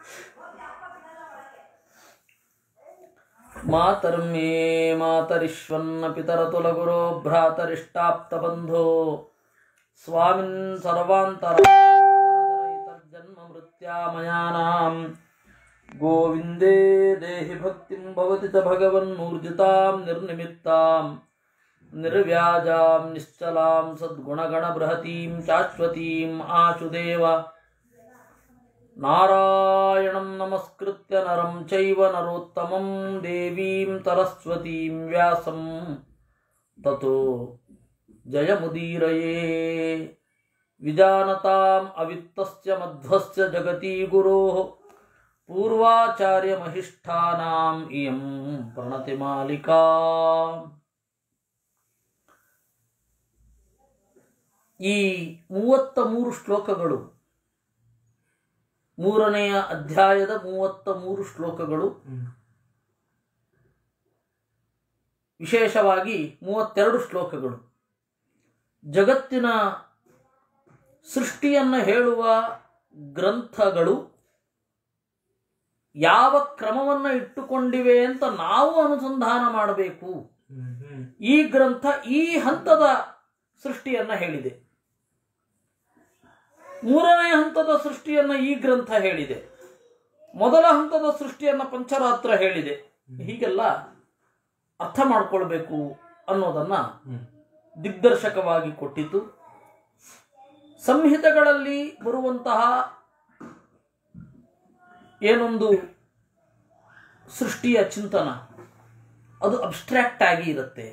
ಮಾತರ್ಮೇ ಮಾತರಿಶ್ವನ್ನ ಪಿತರತುಲಗುರೋ ಭ್ರಾತರಿಷ್ಟಾಪ್ತಬಂಧೋ ಸ್ವಾಮಿನ್ ಸರ್ವಾಂತರ ಜನ್ಮ ಮೃತ್ಯಾಮಯಾನಾಂ ಗೋವಿಂದೇ ದೇಹಿ ಭಕ್ತಿಂ ಭವತಿ ಚ ಭಗವನ್ನೂರ್ಜಿತಾಂ ನಿರ್ನಿಮಿತ್ತಾಂ ನಿರ್ವ್ಯಾಜಾಂ ನಿಶ್ಚಲಾಂ ಸದ್ಗುಣಗಣಬೃಹತೀಂ ಶಾಶ್ವತೀಂ ಆಶುದೇವ ನಾರಾಯಣಂ ನಮಸ್ಕೃತ್ಯ ನರಂ ಚೈವ ನರೋತ್ತಮಂ ದೇವೀಂ ಸರಸ್ವತೀಂ ವ್ಯಾಸಂ ತतो ಜಯಮುದೀರಯೇ ವಿಜಾನತಾಂ ಅವಿತ್ತಸ್ಯ ಮಧ್ವಸ್ಯ ಜಗತಿ ಗುರೋಃ ಪೂರ್ವಾಚಾರ್ಯಮಹಿಷ್ಠಾನಾಂ ಇಯಂ ಪ್ರಣತಿ ಮಾಲಿಕಾ ಈ ಮೂವತ್ತ ಮೂರು ಶ್ಲೋಕಗಳು ಮೂರನೆಯ ಅಧ್ಯಾಯದ ಮೂವತ್ತ ಮೂರು ಶ್ಲೋಕಗಳು ವಿಶೇಷವಾಗಿ ಮೂವತ್ತೆರಡು ಶ್ಲೋಕಗಳು ಜಗತ್ತಿನ ಸೃಷ್ಟಿಯನ್ನು ಹೇಳುವ ಗ್ರಂಥಗಳು ಯಾವ ಕ್ರಮವನ್ನು ಇಟ್ಟುಕೊಂಡಿವೆ ಅಂತ ನಾವು ಅನುಸಂಧಾನ ಮಾಡಬೇಕು ಈ ಗ್ರಂಥ ಈ ಹಂತದ ಸೃಷ್ಟಿಯನ್ನ ಹೇಳಿದೆ ಮೂರನೇ ಹಂತದ ಸೃಷ್ಟಿಯನ್ನ ಈ ಗ್ರಂಥ ಹೇಳಿದೆ ಮೊದಲ ಹಂತದ ಸೃಷ್ಟಿಯನ್ನ ಪಂಚರಾತ್ರ ಹೇಳಿದೆ ಹೀಗೆಲ್ಲ ಅರ್ಥ ಮಾಡ್ಕೊಳ್ಬೇಕು ಅನ್ನೋದನ್ನ ದಿಗ್ದರ್ಶಕವಾಗಿ ಕೊಟ್ಟಿತು ಸಂಹಿತೆಗಳಲ್ಲಿ ಬರುವಂತಹ ಏನೊಂದು ಸೃಷ್ಟಿಯ ಚಿಂತನ ಅದು ಅಬ್ಸ್ಟ್ರಾಕ್ಟ್ ಆಗಿ ಇರುತ್ತೆ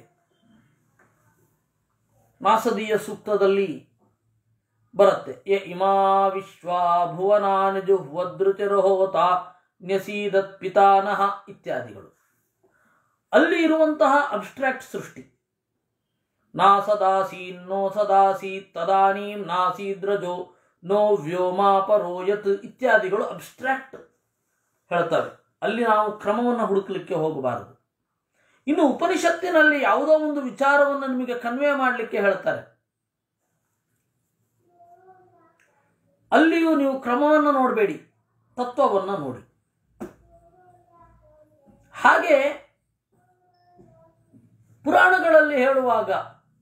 ಮಾಸದೀಯ ಸೂಕ್ತದಲ್ಲಿ ಬರುತ್ತೆ ಯ ಇಮಾ ವಿಶ್ವ ಭುವನಾನಿ ಜುಹ್ವದೃತಿರಹೋತ ನ್ಯಸೀದತ್ ಪಿತಾನಹ ಇತ್ಯಾದಿಗಳು ಅಲ್ಲಿ ಇರುವಂತಹ ಅಬ್ಸ್ಟ್ರಾಕ್ಟ್ ಸೃಷ್ಟಿ ನಾ ಸದಾಸೀನ್ ನೋ ಸದಾಸೀತ್ ತದಾನೀಂ ನಾಸೀದ್ರಜೋ ನೋ ವ್ಯೋಮಾಪರೋಯತ್ ಇತ್ಯಾದಿಗಳು ಅಬ್ಸ್ಟ್ರಾಕ್ಟ್ ಹೇಳ್ತವೆ ಅಲ್ಲಿ ನಾವು ಕ್ರಮವನ್ನು ಹುಡುಕಲಿಕ್ಕೆ ಹೋಗಬಾರದು ಇನ್ನು ಉಪನಿಷತ್ತಿನಲ್ಲಿ ಯಾವುದೋ ಒಂದು ವಿಚಾರವನ್ನು ನಿಮಗೆ ಕನ್ವೆ ಮಾಡಲಿಕ್ಕೆ ಹೇಳ್ತಾರೆ ಅಲ್ಲಿಯೂ ನೀವು ಕ್ರಮವನ್ನು ನೋಡಬೇಡಿ ತತ್ವವನ್ನು ನೋಡಿ ಹಾಗೆ ಪುರಾಣಗಳಲ್ಲಿ ಹೇಳುವಾಗ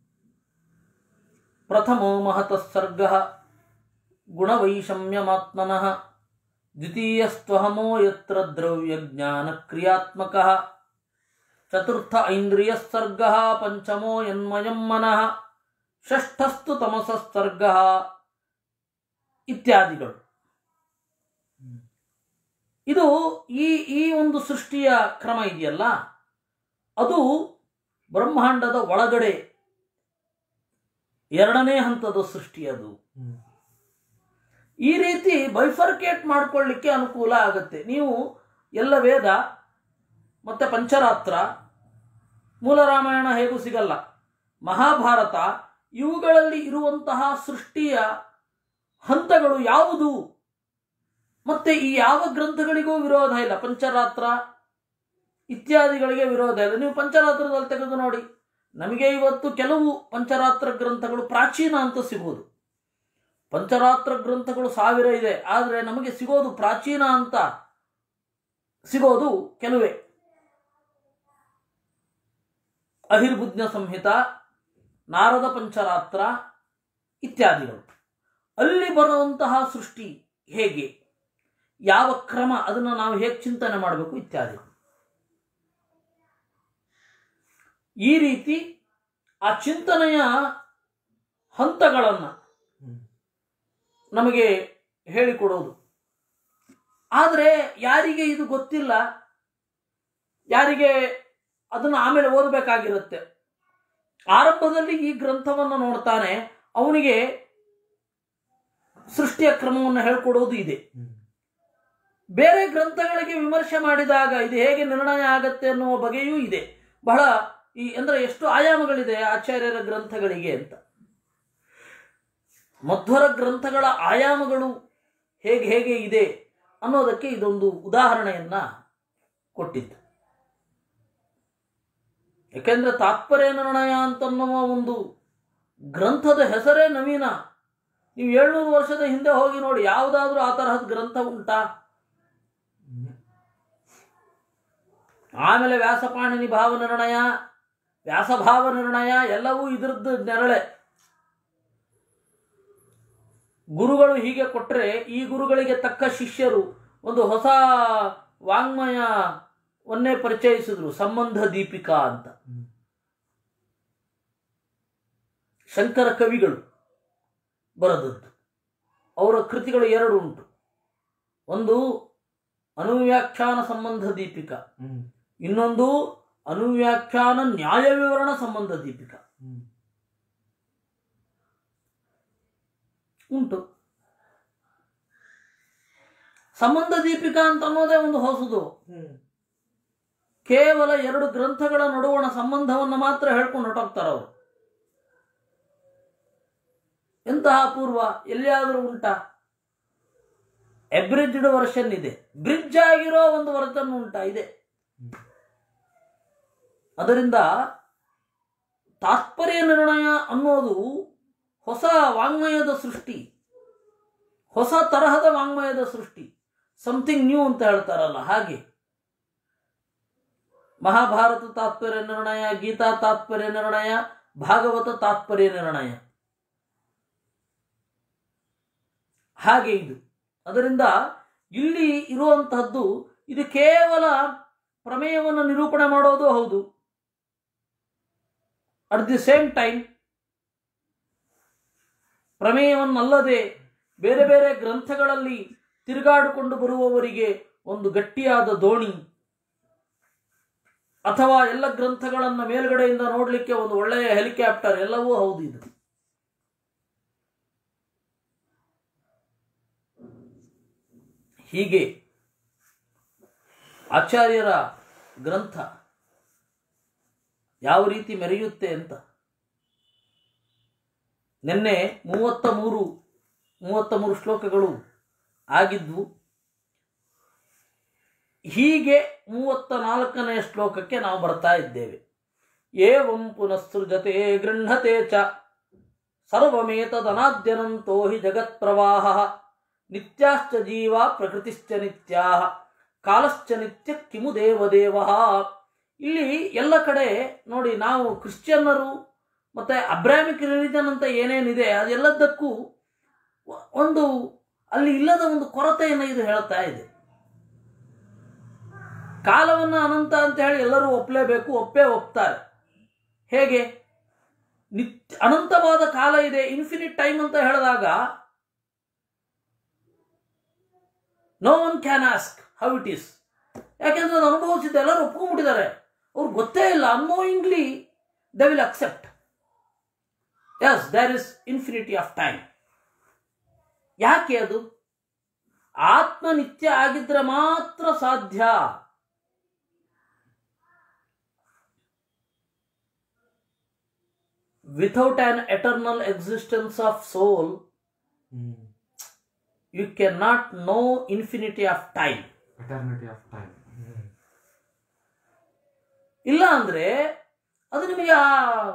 ಪ್ರಥಮೋ ಮಹತಃ ಸರ್ಗ ಗುಣವೈಷಮ್ಯಮಾತ್ಮನಃ ದ್ವಿತೀಯಸ್ತ್ವಹಮೋ ಯತ್ರ ದ್ರವ್ಯ ಜ್ಞಾನ ಕ್ರಿಯಾತ್ಮಕ ಚತುರ್ಥ ಐಂದ್ರಿಯ ಸರ್ಗ ಪಂಚಮೋ ಯನ್ಮಯಂ ಮನಃ ಷಷ್ಠಸ್ತು ತಮಸಸ್ಸರ್ಗ ಇತ್ಯಾದಿಗಳು ಇದು ಈ ಈ ಒಂದು ಸೃಷ್ಟಿಯ ಕ್ರಮ ಇದೆಯಲ್ಲ ಅದು ಬ್ರಹ್ಮಾಂಡದ ಒಳಗಡೆ ಎರಡನೇ ಹಂತದ ಸೃಷ್ಟಿ ಅದು ಈ ರೀತಿ ಬೈಫರ್ಕೇಟ್ ಮಾಡ್ಕೊಳ್ಳಿಕ್ಕೆ ಅನುಕೂಲ ಆಗುತ್ತೆ ನೀವು ಎಲ್ಲ ವೇದ ಮತ್ತೆ ಪಂಚರಾತ್ರ ಮೂಲ ರಾಮಾಯಣ ಹೇಗೂ ಸಿಗಲ್ಲ ಮಹಾಭಾರತ ಇವುಗಳಲ್ಲಿ ಇರುವಂತಹ ಸೃಷ್ಟಿಯ ಹಂತಗಳು ಯಾವುದು ಮತ್ತೆ ಈ ಯಾವ ಗ್ರಂಥಗಳಿಗೂ ವಿರೋಧ ಇಲ್ಲ ಪಂಚರಾತ್ರ ಇತ್ಯಾದಿಗಳಿಗೆ ವಿರೋಧ ಇಲ್ಲ ನೀವು ಪಂಚರಾತ್ರದಲ್ಲಿ ತೆಗೆದು ನೋಡಿ ನಮಗೆ ಇವತ್ತು ಕೆಲವು ಪಂಚರಾತ್ರ ಗ್ರಂಥಗಳು ಪ್ರಾಚೀನ ಅಂತ ಸಿಗೋದು ಪಂಚರಾತ್ರ ಗ್ರಂಥಗಳು ಸಾವಿರ ಇದೆ ಆದರೆ ನಮಗೆ ಸಿಗೋದು ಪ್ರಾಚೀನ ಅಂತ ಸಿಗೋದು ಕೆಲವೇ ಅಹಿರ್ಬುಜ್ಞ ಸಂಹಿತ ನಾರದ ಪಂಚರಾತ್ರ ಇತ್ಯಾದಿಗಳು ಅಲ್ಲಿ ಬರುವಂತಹ ಸೃಷ್ಟಿ ಹೇಗೆ ಯಾವ ಕ್ರಮ ಅದನ್ನು ನಾವು ಹೇಗೆ ಚಿಂತನೆ ಮಾಡಬೇಕು ಇತ್ಯಾದಿ ಈ ರೀತಿ ಆ ಚಿಂತನೆಯ ಹಂತಗಳನ್ನು ನಮಗೆ ಹೇಳಿಕೊಡೋದು ಆದರೆ ಯಾರಿಗೆ ಇದು ಗೊತ್ತಿಲ್ಲ ಯಾರಿಗೆ ಅದನ್ನು ಆಮೇಲೆ ಓದಬೇಕಾಗಿರುತ್ತೆ ಆರಂಭದಲ್ಲಿ ಈ ಗ್ರಂಥವನ್ನು ನೋಡ್ತಾನೆ ಅವನಿಗೆ ಸೃಷ್ಟಿಯ ಕ್ರಮವನ್ನು ಹೇಳ್ಕೊಡೋದು ಇದೆ ಬೇರೆ ಗ್ರಂಥಗಳಿಗೆ ವಿಮರ್ಶೆ ಮಾಡಿದಾಗ ಇದು ಹೇಗೆ ನಿರ್ಣಯ ಆಗತ್ತೆ ಅನ್ನುವ ಬಗೆಯೂ ಇದೆ ಬಹಳ ಈ ಅಂದ್ರೆ ಎಷ್ಟು ಆಯಾಮಗಳಿದೆ ಆಚಾರ್ಯರ ಗ್ರಂಥಗಳಿಗೆ ಅಂತ ಮಧ್ವರ ಗ್ರಂಥಗಳ ಆಯಾಮಗಳು ಹೇಗೆ ಹೇಗೆ ಇದೆ ಅನ್ನೋದಕ್ಕೆ ಇದೊಂದು ಉದಾಹರಣೆಯನ್ನ ಕೊಟ್ಟಿತ್ತು ಯಾಕೆಂದ್ರೆ ತಾತ್ಪರ್ಯ ನಿರ್ಣಯ ಅಂತನ್ನುವ ಒಂದು ಗ್ರಂಥದ ಹೆಸರೇ ನವೀನ ನೀವು ಏಳ್ನೂರು ವರ್ಷದ ಹಿಂದೆ ಹೋಗಿ ನೋಡಿ ಯಾವುದಾದ್ರೂ ಆ ತರಹದ ಗ್ರಂಥ ಉಂಟಾ ಆಮೇಲೆ ವ್ಯಾಸಪಾಣಿನಿ ಭಾವ ನಿರ್ಣಯ ವ್ಯಾಸಭಾವ ನಿರ್ಣಯ ಎಲ್ಲವೂ ಇದರದ್ದು ನೆರಳೆ ಗುರುಗಳು ಹೀಗೆ ಕೊಟ್ಟರೆ ಈ ಗುರುಗಳಿಗೆ ತಕ್ಕ ಶಿಷ್ಯರು ಒಂದು ಹೊಸ ವಾಂಗ್ಮಯವನ್ನೇ ಪರಿಚಯಿಸಿದ್ರು ಸಂಬಂಧ ದೀಪಿಕಾ ಅಂತ ಶಂಕರ ಕವಿಗಳು ಬರೆದದ್ದು ಅವರ ಕೃತಿಗಳು ಎರಡು ಉಂಟು ಒಂದು ಅನುವ್ಯಾಖ್ಯಾನ ಸಂಬಂಧ ದೀಪಿಕಾ ಇನ್ನೊಂದು ಅನುವ್ಯಾಖ್ಯಾನ ನ್ಯಾಯ ವಿವರಣ ಸಂಬಂಧ ದೀಪಿಕಾ ಉಂಟು ಸಂಬಂಧ ದೀಪಿಕಾ ಅಂತ ಅನ್ನೋದೇ ಒಂದು ಹೊಸದು ಕೇವಲ ಎರಡು ಗ್ರಂಥಗಳ ನಡುವಣ ಸಂಬಂಧವನ್ನು ಮಾತ್ರ ಹೇಳ್ಕೊಂಡು ಹೊರಟೋಗ್ತಾರೆ ಅವರು ಎಂತಹ ಅಪೂರ್ವ ಎಲ್ಲಿಯಾದರೂ ಉಂಟಾ ಎಬ್ರಿಜ್ಡ್ ವರ್ಷನ್ ಇದೆ ಬ್ರಿಡ್ಜ್ ಆಗಿರೋ ಒಂದು ವರ್ಷನ್ ಉಂಟಾ ಇದೆ ಅದರಿಂದ ತಾತ್ಪರ್ಯ ನಿರ್ಣಯ ಅನ್ನೋದು ಹೊಸ ವಾಂಗ್ಮಯದ ಸೃಷ್ಟಿ ಹೊಸ ತರಹದ ವಾಂಗ್ಮಯದ ಸೃಷ್ಟಿ ಸಮಥಿಂಗ್ ನ್ಯೂ ಅಂತ ಹೇಳ್ತಾರಲ್ಲ ಹಾಗೆ ಮಹಾಭಾರತ ತಾತ್ಪರ್ಯ ನಿರ್ಣಯ ಗೀತಾ ತಾತ್ಪರ್ಯ ನಿರ್ಣಯ ಭಾಗವತ ತಾತ್ಪರ್ಯ ನಿರ್ಣಯ ಹಾಗೆ ಇದು ಅದರಿಂದ ಇಲ್ಲಿ ಇರುವಂತಹದ್ದು ಇದು ಕೇವಲ ಪ್ರಮೇಯವನ್ನು ನಿರೂಪಣೆ ಮಾಡೋದು ಹೌದು ಅಟ್ ದಿ ಸೇಮ್ ಟೈಮ್ ಪ್ರಮೇಯವನ್ನಲ್ಲದೆ ಬೇರೆ ಬೇರೆ ಗ್ರಂಥಗಳಲ್ಲಿ ತಿರುಗಾಡಿಕೊಂಡು ಬರುವವರಿಗೆ ಒಂದು ಗಟ್ಟಿಯಾದ ದೋಣಿ ಅಥವಾ ಎಲ್ಲ ಗ್ರಂಥಗಳನ್ನು ಮೇಲ್ಗಡೆಯಿಂದ ನೋಡಲಿಕ್ಕೆ ಒಂದು ಒಳ್ಳೆಯ ಹೆಲಿಕಾಪ್ಟರ್ ಎಲ್ಲವೂ ಹೌದು ಇದು ಹೀಗೆ ಆಚಾರ್ಯರ ಗ್ರಂಥ ಯಾವ ರೀತಿ ಮೆರೆಯುತ್ತೆ ಅಂತ ನಿನ್ನೆ ಮೂವತ್ತ ಮೂರು ಮೂವತ್ತ ಮೂರು ಶ್ಲೋಕಗಳು ಆಗಿದ್ವು ಹೀಗೆ ಮೂವತ್ತ ನಾಲ್ಕನೇ ಶ್ಲೋಕಕ್ಕೆ ನಾವು ಬರ್ತಾ ಇದ್ದೇವೆ ಏವಂ ಪುನಃಸೃಜತೆ ಗೃಹತೆ ಚ ಸರ್ವಮೇತದನಾದ್ಯನಂತೋ ಹಿ ಜಗತ್ಪ್ರವಾಹ ನಿತ್ಯಾಶ್ಚ ಜೀವ ಪ್ರಕೃತಿಶ್ಚ ನಿತ್ಯಾ ಕಾಲಶ್ಚ ನಿತ್ಯ ಕಿಮು ದೇವದೇವ ಇಲ್ಲಿ ಎಲ್ಲ ಕಡೆ ನೋಡಿ ನಾವು ಕ್ರಿಶ್ಚಿಯನ್ನರು ಮತ್ತೆ ಅಬ್ರಾಮಿಕ್ ರಿಲಿಜನ್ ಅಂತ ಏನೇನಿದೆ ಅದೆಲ್ಲದಕ್ಕೂ ಒಂದು ಅಲ್ಲಿ ಇಲ್ಲದ ಒಂದು ಕೊರತೆಯನ್ನು ಇದು ಹೇಳ್ತಾ ಇದೆ ಕಾಲವನ್ನು ಅನಂತ ಅಂತ ಹೇಳಿ ಎಲ್ಲರೂ ಒಪ್ಪಲೇಬೇಕು ಒಪ್ಪೇ ಒಪ್ತಾರೆ ಹೇಗೆ ನಿತ್ಯ ಅನಂತವಾದ ಕಾಲ ಇದೆ ಇನ್ಫಿನಿಟ್ ಟೈಮ್ ಅಂತ ಹೇಳಿದಾಗ no one can ask how it is ಯಾಕೆಂದ್ರೆ ಅದು ಅನುಭವಿಸಿದ ಎಲ್ಲರೂ ಒಪ್ಕೊಂಡ್ಬಿಟ್ಟಿದ್ದಾರೆ ಅವ್ರಿಗೆ ಗೊತ್ತೇ ಇಲ್ಲ unknowingly they will accept as there is infinity of time ಯಾಕೆ ಅದು ಆತ್ಮ ನಿತ್ಯ ಆಗಿದ್ರೆ ಮಾತ್ರ ಸಾಧ್ಯ without an eternal existence of soul you can not know infinity of time eternity of time ಇಲ್ಲ ಅಂದ್ರೆ ಅದು ನಿಮಗೆ ಆ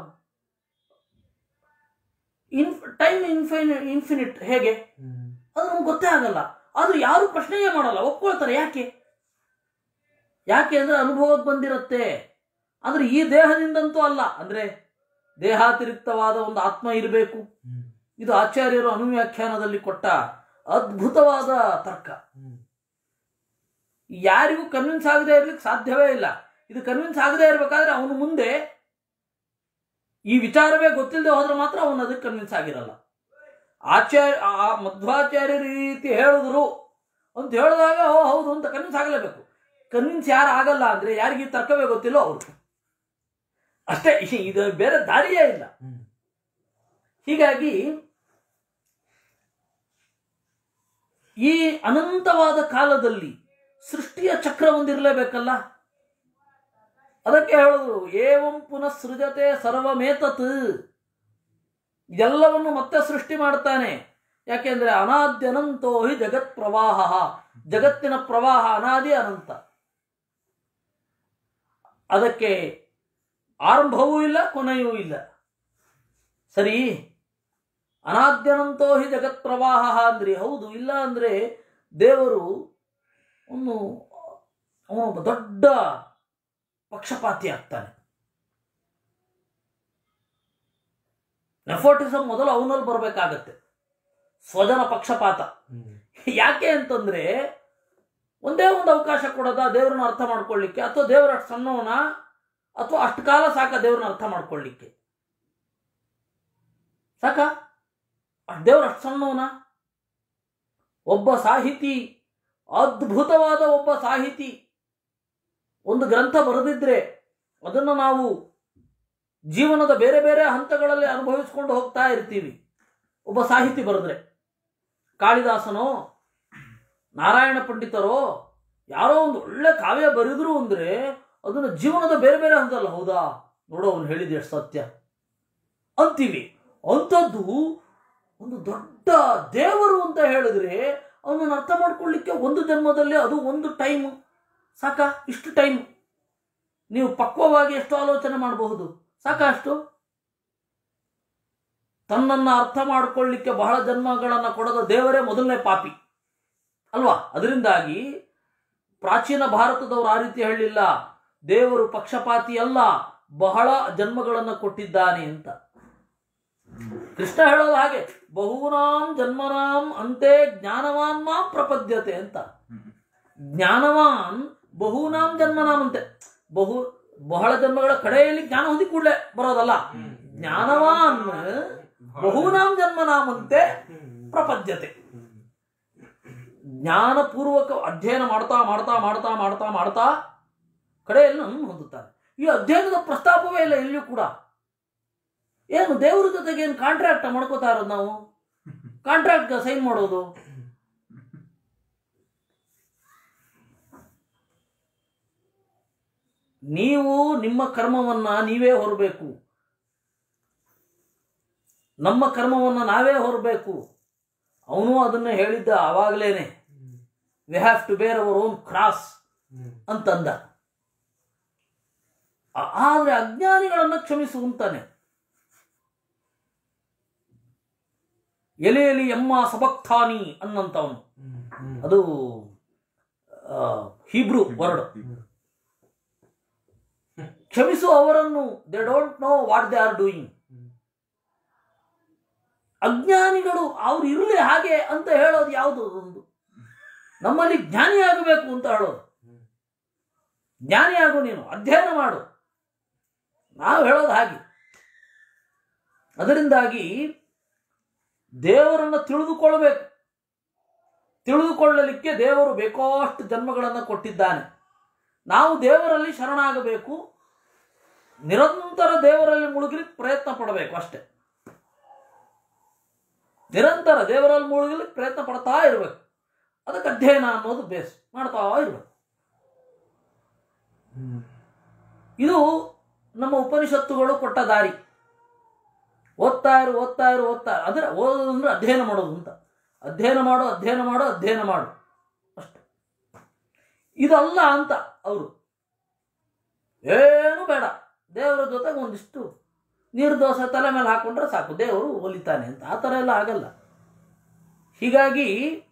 ಇನ್ ಟೈಮ್ ಇನ್ಫೈನ್ ಇನ್ಫಿನಿಟ್ ಹೇಗೆ ಅದು ನಮ್ಗೆ ಗೊತ್ತೇ ಆಗಲ್ಲ ಅದು ಯಾರು ಪ್ರಶ್ನೆಯೇ ಮಾಡಲ್ಲ ಒಪ್ಕೊಳ್ತಾರೆ ಯಾಕೆ ಯಾಕೆ ಅಂದ್ರೆ ಅನುಭವಕ್ಕೆ ಬಂದಿರತ್ತೆ ಅಂದ್ರೆ ಈ ದೇಹದಿಂದಂತೂ ಅಲ್ಲ ಅಂದ್ರೆ ದೇಹಾತಿರಿಕ್ತವಾದ ಒಂದು ಆತ್ಮ ಇರಬೇಕು ಇದು ಆಚಾರ್ಯರು ಅನುವ್ಯಾಖ್ಯಾನದಲ್ಲಿ ಕೊಟ್ಟ ಅದ್ಭುತವಾದ ತರ್ಕ ಯಾರಿಗೂ ಕನ್ವಿನ್ಸ್ ಆಗದೆ ಇರ್ಲಿಕ್ಕೆ ಸಾಧ್ಯವೇ ಇಲ್ಲ ಇದು ಕನ್ವಿನ್ಸ್ ಆಗದೆ ಇರಬೇಕಾದ್ರೆ ಅವನು ಮುಂದೆ ಈ ವಿಚಾರವೇ ಗೊತ್ತಿಲ್ಲದೆ ಹೋದ್ರೆ ಮಾತ್ರ ಅವನು ಅದಕ್ಕೆ ಕನ್ವಿನ್ಸ್ ಆಗಿರಲ್ಲ ಆಚಾರ್ಯ ಆ ಮಧ್ವಾಚಾರ್ಯರು ಈ ರೀತಿ ಹೇಳಿದ್ರು ಅಂತ ಹೇಳಿದಾಗ ಓ ಹೌದು ಅಂತ ಕನ್ವಿನ್ಸ್ ಆಗಲೇಬೇಕು ಕನ್ವಿನ್ಸ್ ಯಾರು ಆಗಲ್ಲ ಅಂದ್ರೆ ಯಾರಿಗೆ ಈ ತರ್ಕವೇ ಗೊತ್ತಿಲ್ಲೋ ಅವರು ಅಷ್ಟೇ ಇದು ಬೇರೆ ದಾರಿಯೇ ಇಲ್ಲ ಹೀಗಾಗಿ ಈ ಅನಂತವಾದ ಕಾಲದಲ್ಲಿ ಸೃಷ್ಟಿಯ ಚಕ್ರ ಒಂದಿರಲೇಬೇಕಲ್ಲ ಅದಕ್ಕೆ ಹೇಳಿದ್ರು ಏವಂ ಪುನಃ ಸೃಜತೆ ಸರ್ವಮೇತತ್ ಇದೆಲ್ಲವನ್ನು ಮತ್ತೆ ಸೃಷ್ಟಿ ಮಾಡ್ತಾನೆ ಯಾಕೆಂದ್ರೆ ಅನಾದ್ಯನಂತೋ ಹಿ ಜಗತ್ ಪ್ರವಾಹ ಜಗತ್ತಿನ ಪ್ರವಾಹ ಅನಾದಿ ಅನಂತ ಅದಕ್ಕೆ ಆರಂಭವೂ ಇಲ್ಲ ಕೊನೆಯೂ ಇಲ್ಲ ಸರಿ ಅನಾದ್ಯನಂತೋ ಹಿ ಜಗತ್ ಪ್ರವಾಹ ಅಂದ್ರಿ ಹೌದು ಇಲ್ಲ ಅಂದ್ರೆ ದೇವರು ಅವನು ಅವನೊಬ್ಬ ದೊಡ್ಡ ಪಕ್ಷಪಾತಿ ಆಗ್ತಾನೆ ನೆಫೋಟಿಸಮ್ ಮೊದಲು ಅವನಲ್ಲಿ ಬರಬೇಕಾಗತ್ತೆ ಸ್ವಜನ ಪಕ್ಷಪಾತ ಯಾಕೆ ಅಂತಂದ್ರೆ ಒಂದೇ ಒಂದು ಅವಕಾಶ ಕೊಡದ ದೇವ್ರನ್ನ ಅರ್ಥ ಮಾಡ್ಕೊಳ್ಳಿಕ್ಕೆ ಅಥವಾ ದೇವರ ಅಷ್ಟು ಸಣ್ಣವನ ಅಥವಾ ಅಷ್ಟು ಕಾಲ ಸಾಕ ದೇವ್ರನ್ನ ಅರ್ಥ ಮಾಡ್ಕೊಳ್ಳಿಕ್ಕೆ ಸಾಕ ಅಷ್ಟು ದೇವ್ರ ಅಷ್ಟು ಸಣ್ಣವನ ಒಬ್ಬ ಸಾಹಿತಿ ಅದ್ಭುತವಾದ ಒಬ್ಬ ಸಾಹಿತಿ ಒಂದು ಗ್ರಂಥ ಬರೆದಿದ್ರೆ ಅದನ್ನು ನಾವು ಜೀವನದ ಬೇರೆ ಬೇರೆ ಹಂತಗಳಲ್ಲಿ ಅನುಭವಿಸ್ಕೊಂಡು ಹೋಗ್ತಾ ಇರ್ತೀವಿ ಒಬ್ಬ ಸಾಹಿತಿ ಬರೆದ್ರೆ ಕಾಳಿದಾಸನೋ ನಾರಾಯಣ ಪಂಡಿತರೋ ಯಾರೋ ಒಂದು ಒಳ್ಳೆ ಕಾವ್ಯ ಬರೆದ್ರು ಅಂದ್ರೆ ಅದನ್ನು ಜೀವನದ ಬೇರೆ ಬೇರೆ ಹಂತಲ್ಲ ಹೌದಾ ನೋಡೋ ಅವನು ಹೇಳಿದ ಎಷ್ಟು ಸತ್ಯ ಅಂತೀವಿ ಅಂಥದ್ದು ಒಂದು ದೊಡ್ಡ ದೇವರು ಅಂತ ಹೇಳಿದ್ರೆ ಅವನನ್ನು ಅರ್ಥ ಮಾಡ್ಕೊಳ್ಳಿಕ್ಕೆ ಒಂದು ಜನ್ಮದಲ್ಲಿ ಅದು ಒಂದು ಟೈಮ್ ಸಾಕ ಇಷ್ಟು ಟೈಮ್ ನೀವು ಪಕ್ವವಾಗಿ ಎಷ್ಟು ಆಲೋಚನೆ ಮಾಡಬಹುದು ಸಾಕ ಅಷ್ಟು ತನ್ನನ್ನ ಅರ್ಥ ಮಾಡ್ಕೊಳ್ಳಿಕ್ಕೆ ಬಹಳ ಜನ್ಮಗಳನ್ನ ಕೊಡದ ದೇವರೇ ಮೊದಲನೇ ಪಾಪಿ ಅಲ್ವಾ ಅದರಿಂದಾಗಿ ಪ್ರಾಚೀನ ಭಾರತದವರು ಆ ರೀತಿ ಹೇಳಿಲ್ಲ ದೇವರು ಪಕ್ಷಪಾತಿ ಅಲ್ಲ ಬಹಳ ಜನ್ಮಗಳನ್ನು ಕೊಟ್ಟಿದ್ದಾನೆ ಅಂತ ಕೃಷ್ಣ ಹೇಳೋದು ಹಾಗೆ ಬಹುನಾಂ ಜನ್ಮನಾಂ ಅಂತೆ ಜ್ಞಾನವಾನ್ ಮಾಂ ಪ್ರಪದ್ಯತೆ ಅಂತ ಜ್ಞಾನವಾನ್ ಬಹುನಾಂ ಜನ್ಮನಾಂ ಅಂತೆ ಬಹು ಬಹಳ ಜನ್ಮಗಳ ಕಡೆಯಲ್ಲಿ ಜ್ಞಾನ ಹೊಂದಿ ಕೂಡಲೇ ಬರೋದಲ್ಲ ಜ್ಞಾನವಾನ್ ಬಹುನಾಂ ಜನ್ಮನಾಮಂತೆ ಪ್ರಪದ್ಯತೆ ಜ್ಞಾನಪೂರ್ವಕ ಅಧ್ಯಯನ ಮಾಡ್ತಾ ಮಾಡ್ತಾ ಮಾಡ್ತಾ ಮಾಡ್ತಾ ಮಾಡ್ತಾ ಕಡೆಯಲ್ಲಿ ನನ್ನನ್ನು ಹೊಂದುತ್ತಾರೆ ಈ ಅಧ್ಯಯನದ ಪ್ರಸ್ತಾಪವೇ ಇಲ್ಲ ಎಲ್ಲಿಯೂ ಕೂಡ ಏನು ದೇವರ ಜೊತೆಗೆ ಏನು ಕಾಂಟ್ರಾಕ್ಟ್ ಮಾಡ್ಕೋತಾ ಇರೋದು ನಾವು ಕಾಂಟ್ರಾಕ್ಟ್ ಸೈನ್ ಮಾಡೋದು ನೀವು ನಿಮ್ಮ ಕರ್ಮವನ್ನ ನೀವೇ ಹೊರಬೇಕು ನಮ್ಮ ಕರ್ಮವನ್ನ ನಾವೇ ಹೊರಬೇಕು ಅವನು ಅದನ್ನ ಹೇಳಿದ್ದ ಆವಾಗಲೇನೆ we have to bear our own cross ಅಂತಂದ ಆ- ಆದ್ರೆ ಅಜ್ಞಾನಿಗಳನ್ನ ಕ್ಷಮಿಸುವಂತಾನೆ ಎಲೆಯಲ್ಲಿ ಎಮ್ಮ ಸಬಕ್ತಾನಿ ಅನ್ನಂತವನು ಅದು ಆ, ಹೀಬ್ರೂ ವರ್ಡ್ ಕ್ಷಮಿಸು ಅವರನ್ನು they don't know what they are doing ಅಜ್ಞಾನಿಗಳು ಅವ್ರು ಇರಲಿ ಹಾಗೆ ಅಂತ ಹೇಳೋದು ಯಾವುದು ಒಂದು ನಮ್ಮಲ್ಲಿ ಜ್ಞಾನಿ ಆಗಬೇಕು ಅಂತ ಹೇಳೋದು ಜ್ಞಾನಿ ಆಗು ನೀನು ಅಧ್ಯಯನ ಮಾಡು ನಾವು ಹೇಳೋದು ಹಾಗೆ ಅದರಿಂದಾಗಿ ದೇವರನ್ನು ತಿಳಿದುಕೊಳ್ಳಬೇಕು ತಿಳಿದುಕೊಳ್ಳಲಿಕ್ಕೆ ದೇವರು ಬೇಕಷ್ಟು ಜನ್ಮಗಳನ್ನು ಕೊಟ್ಟಿದ್ದಾನೆ ನಾವು ದೇವರಲ್ಲಿ ಶರಣಾಗಬೇಕು ನಿರಂತರ ದೇವರಲ್ಲಿ ಮುಳುಗಲಿಕ್ಕೆ ಪ್ರಯತ್ನ ಪಡಬೇಕು ಅಷ್ಟೇ ನಿರಂತರ ದೇವರಲ್ಲಿ ಮುಳುಗಲಿಕ್ಕೆ ಪ್ರಯತ್ನ ಪಡ್ತಾ ಇರಬೇಕು ಅದಕ್ಕೆ ಅಧ್ಯಯನ ಅನ್ನೋದು ಬೇಸ್ ಮಾಡ್ತಾ ಇರಬೇಕು ಇದು ನಮ್ಮ ಉಪನಿಷತ್ತುಗಳು ಕೊಟ್ಟ ದಾರಿ ಓದ್ತಾ ಇರು ಓದ್ತಾ ಇರು ಓದ್ತಾ ಇರು ಅಂದ್ರೆ ಓದೋದು ಅಂದ್ರೆ ಅಧ್ಯಯನ ಮಾಡೋದು ಅಂತ ಅಧ್ಯಯನ ಮಾಡು ಅಧ್ಯಯನ ಮಾಡು ಅಧ್ಯಯನ ಮಾಡು ಅಷ್ಟೆ ಇದಲ್ಲ ಅಂತ ಅವರು ಏನು ಬೇಡ ದೇವರ ಜೊತೆಗೆ ಒಂದಿಷ್ಟು ನೀರು ದೋಸೆ ತಲೆ ಮೇಲೆ ಹಾಕೊಂಡ್ರೆ ಸಾಕು ದೇವರು ಒಲಿತಾನೆ ಅಂತ ಆ ಥರ ಎಲ್ಲ ಆಗಲ್ಲ ಹೀಗಾಗಿ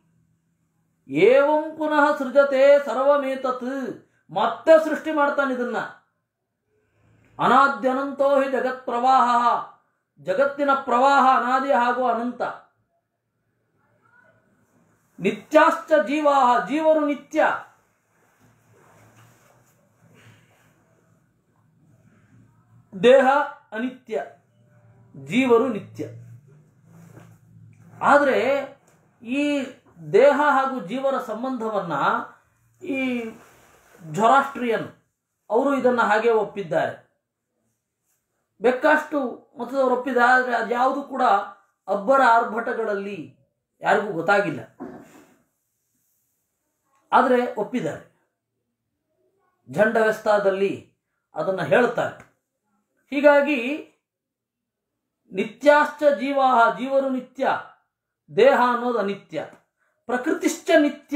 ಏವಂ ಪುನಃ ಸೃಜತೆ ಸರ್ವಮೇತತ್ ಮತ್ತೆ ಸೃಷ್ಟಿ ಮಾಡ್ತಾನೆ ಇದನ್ನ ಅನಾದ್ಯನಂತೋ ಹಿ ಜಗತ್ ಪ್ರವಾಹ ಜಗತ್ತಿನ ಪ್ರವಾಹ ಅನಾದಿ ಹಾಗೂ ಅನಂತ ನಿತ್ಯಾಶ್ಚ ಜೀವಾಹ ಜೀವರು ನಿತ್ಯ ದೇಹ ಅನಿತ್ಯ ಜೀವರು ನಿತ್ಯ ಆದರೆ ಈ ದೇಹ ಹಾಗೂ ಜೀವರ ಸಂಬಂಧವನ್ನ ಈ ಝೊರಾಸ್ಟ್ರಿಯನ್ ಅವರು ಇದನ್ನು ಹಾಗೆ ಒಪ್ಪಿದ್ದಾರೆ ಬೆಕ್ಕಷ್ಟು ಮತದವರು ಒಪ್ಪಿದ್ದಾರೆ ಆದರೆ ಅದ್ಯಾವುದು ಕೂಡ ಅಬ್ಬರ ಆರ್ಭಟಗಳಲ್ಲಿ ಯಾರಿಗೂ ಗೊತ್ತಾಗಿಲ್ಲ ಆದರೆ ಒಪ್ಪಿದ್ದಾರೆ ಝಂಡವೆಸ್ತಾದಲ್ಲಿ ಅದನ್ನು ಹೇಳ್ತಾರೆ ಹೀಗಾಗಿ ನಿತ್ಯಾಶ್ಚ ಜೀವಾಹ ಜೀವರು ನಿತ್ಯ ದೇಹ ಅನ್ನೋದು ಅನಿತ್ಯ ಪ್ರಕೃತಿಶ್ಚ ನಿತ್ಯ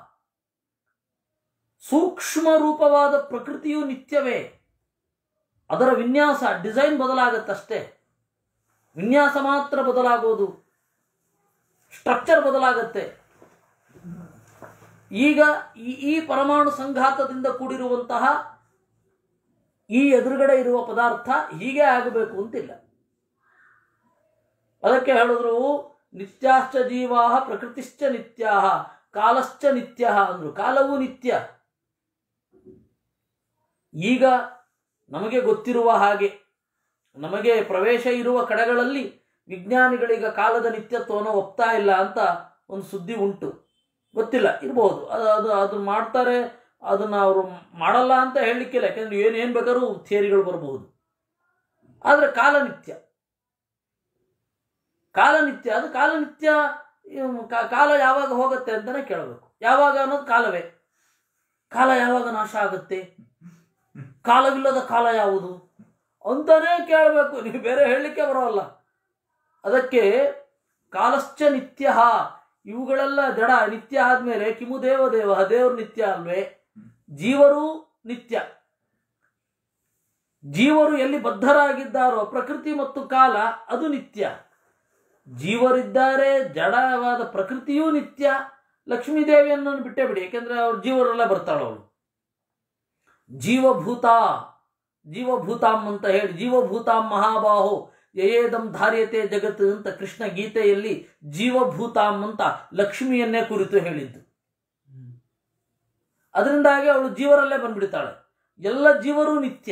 ಸೂಕ್ಷ್ಮ ರೂಪವಾದ ಪ್ರಕೃತಿಯು ನಿತ್ಯವೇ ಅದರ ವಿನ್ಯಾಸ ಡಿಸೈನ್ ಬದಲಾಗತ್ತಷ್ಟೇ ವಿನ್ಯಾಸ ಮಾತ್ರ ಬದಲಾಗೋದು ಸ್ಟ್ರಕ್ಚರ್ ಬದಲಾಗತ್ತೆ ಈಗ ಈ ಈ ಪರಮಾಣು ಸಂಘಾತದಿಂದ ಕೂಡಿರುವಂತಹ ಈ ಎದುರುಗಡೆ ಇರುವ ಪದಾರ್ಥ ಹೀಗೆ ಆಗಬೇಕು ಅಂತಿಲ್ಲ ಅದಕ್ಕೆ ಹೇಳಿದ್ರು ನಿತ್ಯಾಶ್ಚ ಜೀವಾ ಪ್ರಕೃತಿಶ್ಚ ನಿತ್ಯ ಕಾಲಶ್ಚ ನಿತ್ಯ ಅಂದ್ರು ಕಾಲವು ನಿತ್ಯ ಈಗ ನಮಗೆ ಗೊತ್ತಿರುವ ಹಾಗೆ ನಮಗೆ ಪ್ರವೇಶ ಇರುವ ಕಡೆಗಳಲ್ಲಿ ವಿಜ್ಞಾನಿಗಳೀಗ ಕಾಲದ ನಿತ್ಯತ್ವವನ್ನು ಒಪ್ತಾ ಇಲ್ಲ ಅಂತ ಒಂದು ಸುದ್ದಿ ಉಂಟು ಗೊತ್ತಿಲ್ಲ ಇರ್ಬೋದು ಅದು ಅದು ಅದನ್ನ ಮಾಡ್ತಾರೆ ಅದನ್ನ ಅವರು ಮಾಡಲ್ಲ ಅಂತ ಹೇಳಲಿಕ್ಕಿಲ್ಲ ಯಾಕಂದ್ರೆ ಏನು ಏನು ಬೇಕಾದ್ರೂ ಥಿಯರಿಗಳು ಬರಬಹುದು ಆದರೆ ಕಾಲನಿತ್ಯ ಕಾಲನಿತ್ಯ ಅದು ಕಾಲನಿತ್ಯ ಇವ್ ಕಾ- ಕಾಲ ಯಾವಾಗ ಹೋಗುತ್ತೆ ಅಂತಾನೆ ಕೇಳಬೇಕು ಯಾವಾಗ ಅನ್ನೋದು ಕಾಲವೇ ಕಾಲ ಯಾವಾಗ ನಾಶ ಆಗುತ್ತೆ ಕಾಲವಿಲ್ಲದ ಕಾಲ ಯಾವುದು ಅಂತಾನೇ ಕೇಳಬೇಕು ನೀವು ಬೇರೆ ಹೇಳಲಿಕ್ಕೆ ಬರೋಲ್ಲ ಅದಕ್ಕೆ ಕಾಲಶ್ಚ ನಿತ್ಯ ಇವುಗಳೆಲ್ಲ ಜಡ ನಿತ್ಯ ಆದ್ಮೇಲೆ ಕಿಮು ದೇವ ದೇವ ದೇವರು ನಿತ್ಯ ಅಲ್ವೇ ಜೀವರು ನಿತ್ಯ ಜೀವರು ಎಲ್ಲಿ ಬದ್ಧರಾಗಿದ್ದಾರೋ ಪ್ರಕೃತಿ ಮತ್ತು ಕಾಲ ಅದು ನಿತ್ಯ ಜೀವರಿದ್ದಾರೆ ಜಡವಾದ ಪ್ರಕೃತಿಯೂ ನಿತ್ಯ ಲಕ್ಷ್ಮೀ ದೇವಿಯನ್ನು ಬಿಟ್ಟೇ ಬಿಡಿ ಯಾಕೆಂದ್ರೆ ಅವ್ರು ಜೀವರೆಲ್ಲ ಬರ್ತಾಳೆ ಅವಳು ಜೀವಭೂತ ಜೀವಭೂತಾಂ ಅಂತ ಹೇಳಿ ಜೀವಭೂತಾಂ ಮಹಾಬಾಹೋ ಯಯೇದಂ ಧಾರ್ಯತೆ ಜಗತ್ ಅಂತ ಕೃಷ್ಣ ಗೀತೆಯಲ್ಲಿ ಜೀವಭೂತಾಂ ಅಂತ ಲಕ್ಷ್ಮಿಯನ್ನೇ ಕುರಿತು ಹೇಳಿದ್ದು ಅದರಿಂದಾಗಿ ಅವಳು ಜೀವರಲ್ಲೇ ಬಂದ್ಬಿಡ್ತಾಳೆ ಎಲ್ಲ ಜೀವರು ನಿತ್ಯ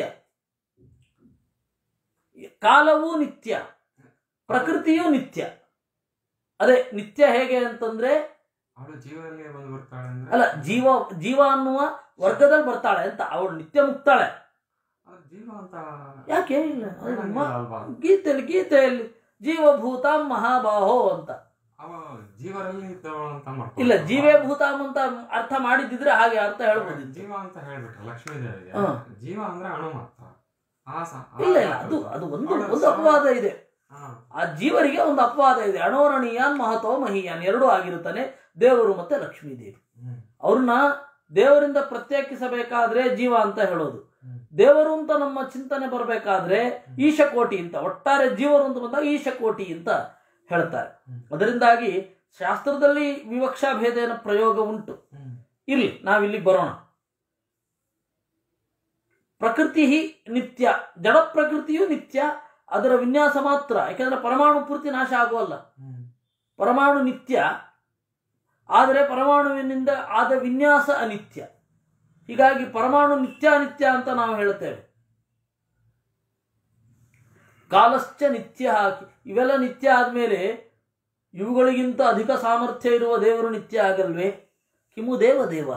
ಕಾಲವೂ ನಿತ್ಯ ಪ್ರಕೃತಿಯೂ ನಿತ್ಯ ಅದೇ ನಿತ್ಯ ಹೇಗೆ ಅಂತಂದ್ರೆ ಅವಳು ಜೀವದಲ್ಲಿ ಬಂದು ಬರ್ತಾಳೆ ಅಂದ್ರೆ ಅಲ್ಲ ಜೀವ ಜೀವ ಅನ್ನುವ ವರ್ಗದಲ್ಲಿ ಬರ್ತಾಳೆ ಅಂತ ಅವಳು ನಿತ್ಯ ಮುಕ್ತಾಳೆ ಅದು ಜೀವ ಅಂತ ಯಾಕೆ ಇಲ್ಲ ಅದು ಮ- ಹೇಳಂಗಿಲ್ಲ ಅಲ್ವಾ ಗೀತೆಯಲ್ಲಿ ಗೀತೆಯಲ್ಲಿ ಜೀವಭೂತ ಮಹಾಬಾಹೋ ಅಂತ ಅವ ಜೀವರಲ್ಲಿ ಇದ್ದವಳು ಅಂತ ಮಾಡ್ಕೊಂಡು ಇಲ್ಲ ಜೀವೇ ಭೂತಾಮ್ ಅಂತ ಅರ್ಥ ಮಾಡಿದ್ದಿದ್ರೆ ಹಾಗೆ ಅರ್ಥ ಹೇಳ್ಬೋದಿತ್ತು ಜೀವ ಅಂತ ಹೇಳ್ಬಿಟ್ರೆ ಲಕ್ಷ್ಮೀ ದೇವಿಗೆ ಹಾ. ಜೀವ ಅಂದ್ರೆ ಅಣು ಮಾತ್ರ ಆ ಸ- ಆ ಇಲ್ಲ ಇಲ್ಲ ಅದು ಅದು ಒಂದು ಅವಳ ಒಂದು ಸ- ಅಪವಾದ ಇದೆ ಹಾ. ಆ ಜೀವರಿಗೆ ಒಂದು ಅಪವಾದ ಇದೆ ಅಣೋರಣೀಯಾನ್ ಮಹತೋ ಮಹೀಯಾನ್ ಎರಡೂ ಆಗಿರುತ್ತಾನೆ ದೇವರು ಮತ್ತೆ ಲಕ್ಷ್ಮೀ ದೇವಿ ಹ್ಮ್. ಅವ್ರನ್ನ ದೇವರಿಂದ ಪ್ರತ್ಯೇಕಿಸಬೇಕಾದ್ರೆ ಜೀವ ಅಂತ ಹೇಳೋದು ಹ್ಮ್. ದೇವರು ಅಂತ ನಮ್ಮ ಚಿಂತನೆ ಬರಬೇಕಾದ್ರೆ ಈಶಕೋಟಿ ಅಂತ ಒಟ್ಟಾರೆ ಜೀವರು ಅಂತ ಬಂದಾಗ ಈಶಕೋಟಿ ಅಂತ ಹೇಳ್ತಾರೆ ಹ್ಮ್. ಅದರಿಂದಾಗಿ ಶಾಸ್ತ್ರದಲ್ಲಿ ವಿವಕ್ಷಾ ಭೇದೇನ ಪ್ರಯೋಗ ಉಂಟು ಹ್ಮ್. ಇರ್ಲಿ ನಾವಿಲ್ಲಿಗೆ ಬರೋಣ ಪ್ರಕೃತಿ ನಿತ್ಯ ಜಡ ಪ್ರಕೃತಿಯು ನಿತ್ಯ ಅದರ ವಿನ್ಯಾಸ ಮಾತ್ರ ಯಾಕೆಂದ್ರೆ ಪರಮಾಣು ಪೂರ್ತಿ ನಾಶ ಆಗುವಲ್ಲ ಹ್ಮ್. ಪರಮಾಣು ನಿತ್ಯ ಆದರೆ ಪರಮಾಣುವಿನಿಂದ ಆದ ವಿನ್ಯಾಸ ಅನಿತ್ಯ ಹೀಗಾಗಿ ಪರಮಾಣು ನಿತ್ಯ ಅನಿತ್ಯ ಅಂತ ನಾವು ಹೇಳುತ್ತೇವೆ ಕಾಲಶ್ಚ ನಿತ್ಯ ಇವೆಲ್ಲ ನಿತ್ಯ ಆದಮೇಲೆ ಇವುಗಳಿಗಿಂತ ಅಧಿಕ ಸಾಮರ್ಥ್ಯ ಇರುವ ದೇವರು ನಿತ್ಯ ಆಗಲ್ವೇ ಕಿಮು ದೇವ ದೇವ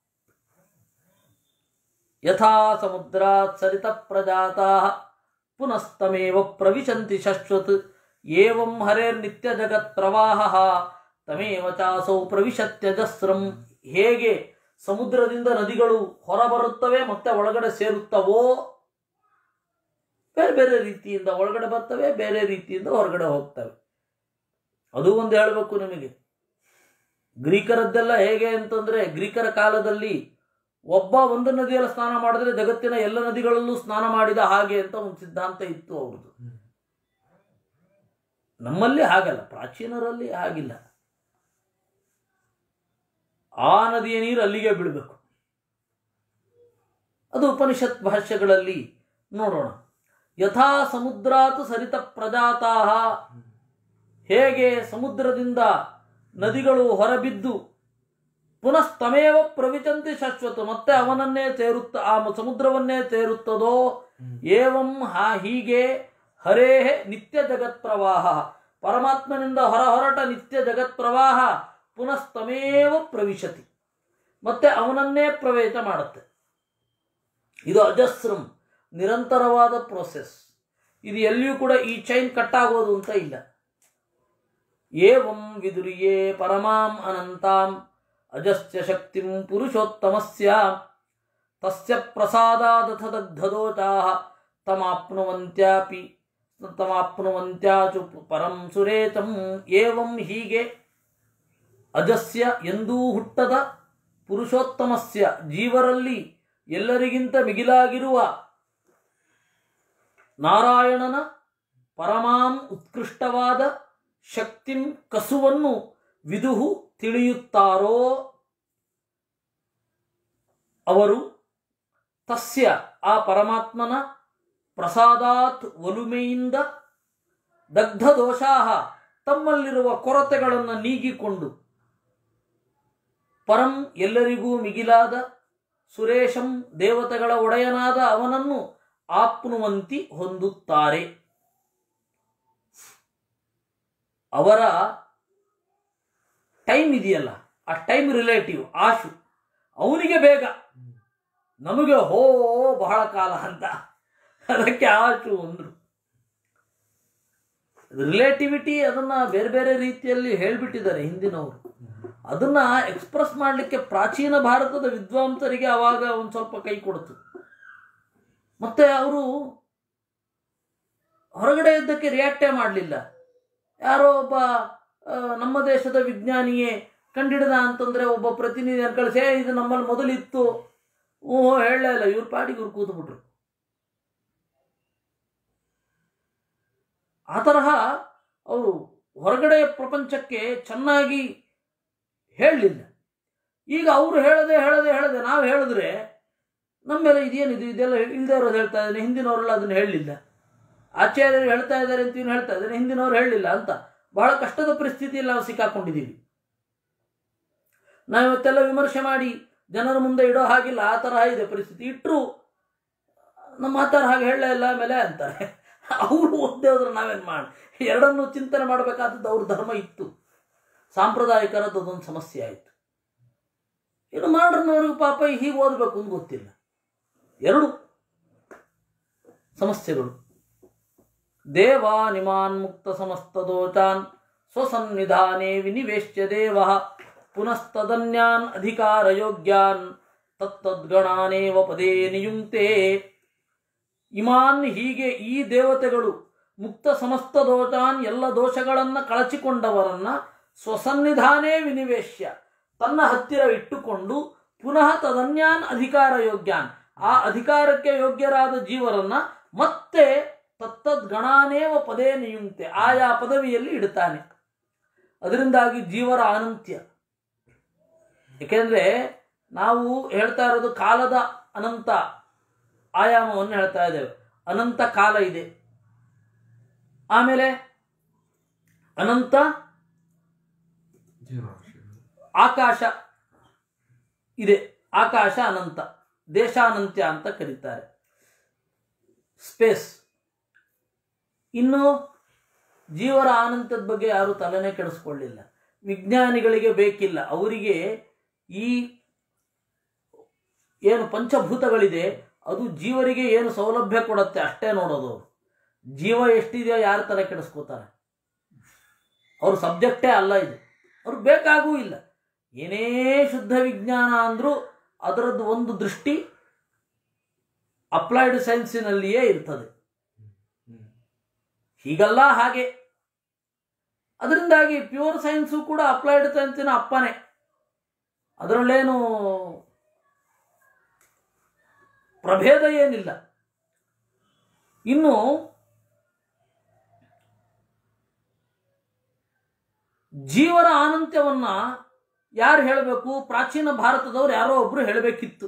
ಯಥಾ ಸಮುದ್ರಾತ್ ಸರಿತ ಪ್ರಜಾತಾ ಪುನಸ್ತಮೇವ ಪ್ರವಿಶಂತಿ ಶಶ್ವತ್ ಏವಂ ಹರೇರ್ನಿತ್ಯ ಜಗತ್ ಪ್ರವಾಹ ತಮೇವ ಚಾಸೌ ಪ್ರವಿಶತ್ಯಜಸ್ರಂ ಹೇಗೆ ಸಮುದ್ರದಿಂದ ನದಿಗಳು ಹೊರಬರುತ್ತವೆ ಮತ್ತೆ ಒಳಗಡೆ ಸೇರುತ್ತವೋ ಬೇರೆ ಬೇರೆ ರೀತಿಯಿಂದ ಒಳಗಡೆ ಬರ್ತವೆ ಬೇರೆ ರೀತಿಯಿಂದ ಹೊರಗಡೆ ಹೋಗ್ತವೆ ಅದು ಒಂದು ಹೇಳಬೇಕು ನಿಮಗೆ ಗ್ರೀಕರದ್ದೆಲ್ಲ ಹೇಗೆ ಅಂತಂದ್ರೆ ಗ್ರೀಕರ ಕಾಲದಲ್ಲಿ ಒಬ್ಬ ಒಂದು ನದಿಯಲ್ಲಿ ಸ್ನಾನ ಮಾಡಿದ್ರೆ ಜಗತ್ತಿನ ಎಲ್ಲ ನದಿಗಳಲ್ಲೂ ಸ್ನಾನ ಮಾಡಿದ ಹಾಗೆ ಅಂತ ಒಂದು ಸಿದ್ಧಾಂತ ಇತ್ತು ಅವ್ರದ್ದು ಹ್ಮ್. ನಮ್ಮಲ್ಲಿ ಹಾಗಲ್ಲ ಪ್ರಾಚೀನರಲ್ಲಿ ಹಾಗಿಲ್ಲ ಆ ನದಿಯ ನೀರು ಅಲ್ಲಿಗೆ ಬೀಳಬೇಕು ಅದು ಉಪನಿಷತ್ ಭಾಷ್ಯಗಳಲ್ಲಿ ನೋಡೋಣ ಯಥಾ ಸಮುದ್ರಾತು ಸರಿತ ಪ್ರಜಾತಾ ಹೇಗೆ ಸಮುದ್ರದಿಂದ ನದಿಗಳು ಹೊರಬಿದ್ದು ಪುನಸ್ತಮೇವ ಪ್ರವಿಚಂತಿ ಶಾಶ್ವತ ಮತ್ತೆ ಅವನನ್ನೇ ಸೇರುತ್ತ ಆ ಸಮುದ್ರವನ್ನೇ ಸೇರುತ್ತದೋ ಹ್ಮ್. ಏವಂ ಹಾ ಹೀಗೆ ಹರೇ ನಿತ್ಯ ಜಗತ್ ಪ್ರವಾಹ ಪರಮಾತ್ಮನಿಂದ ಹೊರ ಹೊರಟ ನಿತ್ಯ ಜಗತ್ ಪ್ರವಾಹ ಪುನಸ್ತಮೇವ ಪ್ರವಿಶತಿ ಮತ್ತೆ ಅವನನ್ನೇ ಪ್ರವೇಶ ಮಾಡುತ್ತೆ ಇದು ಅಜಸ್ರಂ ನಿರಂತರವಾದ ಪ್ರೋಸೆಸ್ ಇದು ಎಲ್ಲಿಯೂ ಕೂಡ ಈ ಚೈನ್ ಕಟ್ ಆಗೋದು ಅಂತ ಇಲ್ಲ ಏವಂ ವಿದುರಿಯೇ ಪರಮಾಂ ಅನಂತಾಂ ಅಜಸ್ಯ ಶಕ್ತಿಂ ಪುರುಷೋತ್ತಮಸ್ಯ ತಸ್ಯ ಪ್ರಸಾದಾದಥ ದಗ್ಧದೋಚಾಹ ತಮಾಪ್ನುವಂತ್ಯಾಪಿ ತಮಾಪ್ನುವಂತ್ಯಾಚು ಪರಂ ಸುರೇತಂ ಏವಂ ಹೀಗೆ ಅಜಸ್ಯ ಎಂದೂ ಹುಟ್ಟದ ಪುರುಷೋತ್ತಮಸ್ಯ ಜೀವರಲ್ಲಿ ಎಲ್ಲರಿಗಿಂತ ಮಿಗಿಲಾಗಿರುವ ನಾರಾಯಣನ ಪರಮಾಂ ಉತ್ಕೃಷ್ಟವಾದ ಶಕ್ತಿಂ ಕಸುವನ್ನು ವಿದುಹು ತಿಳಿಯುತ್ತಾರೋ ಅವರು ತಸ್ಯ ಆ ಪರಮಾತ್ಮನ ಪ್ರಸಾದಾತ್ ಒಲುಮೆಯಿಂದ ದಗ್ಧ ದೋಷಾಹ ತಮ್ಮಲ್ಲಿರುವ ಕೊರತೆಗಳನ್ನು ನೀಗಿಕೊಂಡು ಪರಂ ಎಲ್ಲರಿಗೂ ಮಿಗಿಲಾದ ಸುರೇಶಂ ದೇವತೆಗಳ ಒಡೆಯನಾದ ಅವನನ್ನು ಆಪ್ನುವಂತಿ ಹೊಂದುತ್ತಾರೆ ಅವರ ಟೈಮ್ ಇದೆಯಲ್ಲ ಆ ಟೈಮ್ ರಿಲೇಟಿವ್ ಆಶು ಅವನಿಗೆ ಬೇಗ ನಮಗೆ ಹೋ ಬಹಳ ಕಾಲ ಅಂತ ಅದಕ್ಕೆ ಆಶು ಅಂದ್ರು ರಿಲೇಟಿವಿಟಿ ಅದನ್ನ ಬೇರೆ ಬೇರೆ ರೀತಿಯಲ್ಲಿ ಹೇಳ್ಬಿಟ್ಟಿದ್ದಾರೆ ಹಿಂದಿನವರು ಅದನ್ನ ಎಕ್ಸ್ಪ್ರೆಸ್ ಮಾಡಲಿಕ್ಕೆ ಪ್ರಾಚೀನ ಭಾರತದ ವಿದ್ವಾಂಸರಿಗೆ ಅವಾಗ ಒಂದು ಸ್ವಲ್ಪ ಕೈ ಕೊಡ್ತು ಮತ್ತೆ ಅವರು ಹೊರಗಡೆ ಇದ್ದಕ್ಕೆ ರಿಯಾಕ್ಟೇ ಮಾಡಲಿಲ್ಲ ಯಾರೋ ಒಬ್ಬ ಆ, ನಮ್ಮ ದೇಶದ ವಿಜ್ಞಾನಿಯೇ ಕಂಡಿಡಿದ ಅಂತಂದ್ರೆ ಒಬ್ಬ ಪ್ರತಿನಿಧಿಯನ್ನು ಕಳಿಸಿ "ಏ, ಇದು ನಮ್ಮಲ್ಲಿ ಮೊದಲಿತ್ತು ಹ್ಞೂ ಹೇಳಲೇ ಇಲ್ಲ ಇವ್ರ ಪಾಟಿಗೆ ಇವ್ರು ಕೂತ್ಬಿಟ್ರು ಆ ತರಹ ಅವರು ಹೊರಗಡೆ ಪ್ರಪಂಚಕ್ಕೆ ಚೆನ್ನಾಗಿ ಹೇಳಲಿಲ್ಲ ಈಗ ಅವರು ಹೇಳದೆ ಹೇಳದೆ ಹೇಳದೆ ನಾವು ಹೇಳಿದ್ರೆ ನಮ್ಮ ಮೇಲೆ ಇದೇನಿದು ಇದೆಲ್ಲ ಇಲ್ಲದೆ ಇರೋದು ಹೇಳ್ತಾ ಇದ್ದಾನೆ ಹಿಂದಿನವರೆಲ್ಲ ಅದನ್ನು ಹೇಳಲಿಲ್ಲ ಆಚಾರ್ಯರು ಹೇಳ್ತಾ ಇದ್ದಾರೆ ಅಂತ ಇವ್ನು ಹೇಳ್ತಾ ಇದ್ದಾನೆ ಹಿಂದಿನವ್ರು ಹೇಳಲಿಲ್ಲ ಅಂತ ಬಹಳ ಕಷ್ಟದ ಪರಿಸ್ಥಿತಿಯಲ್ಲಿ ನಾವು ಸಿಕ್ಕಾಕೊಂಡಿದ್ದೀವಿ ನಾವು ಇವತ್ತೆಲ್ಲ ವಿಮರ್ಶೆ ಮಾಡಿ ಜನರ ಮುಂದೆ ಇಡೋ ಹಾಗಿಲ್ಲ ಆ ತರಹ ಇದೆ ಪರಿಸ್ಥಿತಿ ಇಟ್ಟರು ನಮ್ಮ ಆತರ ಹಾಗೆ ಹೇಳಲೇ ಇಲ್ಲ ಆಮೇಲೆ ಅಂತಾರೆ ಅವರು ಓದ್ದೇ ಹೋದ್ರೆ ನಾವೇನು ಮಾಡಿ ಎರಡನ್ನು ಚಿಂತನೆ ಮಾಡಬೇಕಾದದ್ದು ಅವ್ರ ಧರ್ಮ ಇತ್ತು ಸಾಂಪ್ರದಾಯಿಕರದ್ದು ಅದೊಂದು ಸಮಸ್ಯೆ ಆಯಿತು ಇನ್ನು ಮಾಡ್ರನ್ನವ್ರಿಗೆ ಪಾಪ ಹೀಗೆ ಓದಬೇಕು ಅಂತ ಗೊತ್ತಿಲ್ಲ ಎರಡು ಸಮಸ್ಯೆಗಳು ದೇವಾನಿಮಾನ್ ಮುಕ್ತ ಸಮಸ್ತದೋಚಾನ್ ಸ್ವಸನ್ನಿಧಾನೇ ವಿನಿವೇಶ್ಯ ದೇವ ಪುನಸ್ತದನ್ಯಾನ್ ಅಧಿಕಾರಯೋಗ್ಯಾನ್ ತತ್ತದ್ಗಣಾನೇವ ಪದೇ ನಿಯುಂಕ್ತೆ ಇಮಾನ್ ಹೀಗೆ ಈ ದೇವತೆಗಳು ಮುಕ್ತ ಸಮಸ್ತ ದೋಷಾನ್ ಎಲ್ಲ ದೋಷಗಳನ್ನು ಕಳಚಿಕೊಂಡವರನ್ನ ಸ್ವಸನ್ನಿಧಾನೇ ವಿನಿವೇಶ್ಯ ತನ್ನ ಹತ್ತಿರ ಇಟ್ಟುಕೊಂಡು ಪುನಃ ತದನ್ಯಾನ್ ಅಧಿಕಾರ ಯೋಗ್ಯಾನ್ ಆ ಅಧಿಕಾರಕ್ಕೆ ಯೋಗ್ಯರಾದ ಜೀವರನ್ನ ಮತ್ತೆ ತತ್ತದ್ಗಣಾನೇವ ಪದೇ ನಿಯುಂಕ್ತೆ ಆಯಾ ಪದವಿಯಲ್ಲಿ ಇಡುತ್ತಾನೆ ಅದರಿಂದಾಗಿ ಜೀವರ ಅನಂತ್ಯ ಏಕೆಂದ್ರೆ ನಾವು ಹೇಳ್ತಾ ಇರೋದು ಕಾಲದ ಅನಂತ ಆಯಾಮವನ್ನು ಹೇಳ್ತಾ ಇದ್ದೇವೆ ಅನಂತ ಕಾಲ ಇದೆ ಆಮೇಲೆ ಅನಂತ ಜೀವರಾಶಿಗಳು ಆಕಾಶ ಇದೆ ಆಕಾಶ ಅನಂತ ದೇಶಾನಂತ್ಯ ಅಂತ ಕರೀತಾರೆ ಸ್ಪೇಸ್ ಇನ್ನು ಜೀವರ ಅನಂತದ ಬಗ್ಗೆ ಯಾರು ತಲೆನೇ ಕೆಡಿಸ್ಕೊಳ್ಳಿಲ್ಲ ವಿಜ್ಞಾನಿಗಳಿಗೆ ಬೇಕಿಲ್ಲ ಅವರಿಗೆ ಈ ಏನು ಪಂಚಭೂತಗಳಿದೆ ಅದು ಜೀವರಿಗೆ ಏನು ಸೌಲಭ್ಯ ಕೊಡುತ್ತೆ ಅಷ್ಟೇ ನೋಡೋದು ಅವರು ಜೀವ ಎಷ್ಟಿದೆಯೋ ಯಾರು ತಲೆ ಕೆಡಿಸ್ಕೋತಾರೆ ಅವ್ರ ಸಬ್ಜೆಕ್ಟೇ ಅಲ್ಲ ಇದು ಅವ್ರಿಗೆ ಬೇಕಾಗೂ ಇಲ್ಲ ಏನೇ ಶುದ್ಧ ವಿಜ್ಞಾನ ಅಂದರೂ ಅದರದ್ದು ಒಂದು ದೃಷ್ಟಿ ಅಪ್ಲೈಡ್ ಸೈನ್ಸಿನಲ್ಲಿಯೇ ಇರ್ತದೆ ಹ್ಮ್. ಹೀಗಲ್ಲ ಹಾಗೆ ಅದರಿಂದಾಗಿ ಪ್ಯೂರ್ ಸೈನ್ಸು ಕೂಡ ಅಪ್ಲೈಡ್ ಸೈನ್ಸಿನ ಅಪ್ಪನೇ ಅದರಲ್ಲೇನು ಪ್ರಭೇದ ಏನಿಲ್ಲ ಇನ್ನು ಜೀವರ ಆನಂತ್ಯವನ್ನ ಯಾರು ಹೇಳಬೇಕು ಪ್ರಾಚೀನ ಭಾರತದವ್ರು ಯಾರೋ ಒಬ್ರು ಹೇಳಬೇಕಿತ್ತು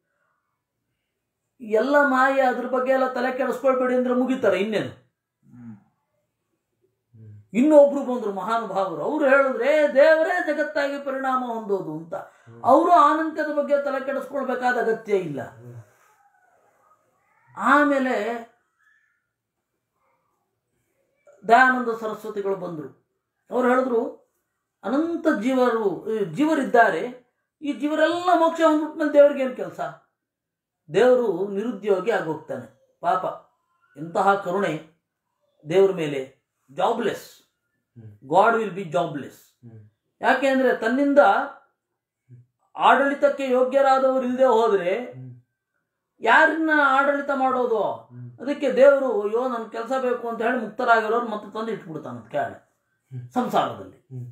ಎಲ್ಲ ಮಾಯ ಅದ್ರ ಬಗ್ಗೆ ಎಲ್ಲ ತಲೆ ಕೆಡಿಸ್ಕೊಳ್ಬೇಡಿ ಅಂದ್ರೆ ಮುಗಿತಾರೆ ಇನ್ನೇನು ಇನ್ನೊಬ್ರು ಬಂದ್ರು ಮಹಾನುಭಾವರು ಅವ್ರು ಹೇಳಿದ್ರೆ ದೇವರೇ ಜಗತ್ತಾಗಿ ಪರಿಣಾಮ ಹೊಂದೋದು ಅಂತ ಅವರು ಆನಂತ್ಯದ ಬಗ್ಗೆ ತಲೆ ಕೆಡಿಸ್ಕೊಳ್ಬೇಕಾದ ಅಗತ್ಯ ಇಲ್ಲ ಆಮೇಲೆ ದಯಾನಂದ ಸರಸ್ವತಿಗಳು ಬಂದರು ಅವ್ರು ಹೇಳಿದ್ರು ಅನಂತ ಜೀವರು ಈ ಜೀವರಿದ್ದಾರೆ ಈ ಜೀವರೆಲ್ಲ ಮೋಕ್ಷ ಹೊಂದ್ಬಿಟ್ಮೇಲೆ ದೇವ್ರಿಗೆ ಏನು ಕೆಲಸ ದೇವರು ನಿರುದ್ಯೋಗಿ ಆಗೋಗ್ತಾನೆ ಪಾಪ ಎಂತಹ ಕರುಣೆ ದೇವ್ರ ಮೇಲೆ jobless hmm. God will be jobless hmm. ಯಾಕೆ ಅಂದ್ರೆ ತನ್ನಿಂದ ಆಡಳಿತಕ್ಕೆ ಯೋಗ್ಯರಾದವರು ಇಲ್ಲದೆ ಹೋದ್ರೆ ಹ್ಮ್. ಯಾರನ್ನ ಆಡಳಿತ ಮಾಡೋದು ಹ್ಮ್. ಅದಕ್ಕೆ ದೇವರು ಅಯ್ಯೋ ನನ್ ಕೆಲಸ ಬೇಕು ಅಂತ ಹೇಳಿ ಮುಕ್ತರಾಗಿರೋರು ಮತ್ತೆ ತಂದು ಇಟ್ಬಿಡ್ತಾನೆ ಕೆಳಗೆ ಹ್ಮ್. ಸಂಸಾರದಲ್ಲಿ ಹ್ಮ್.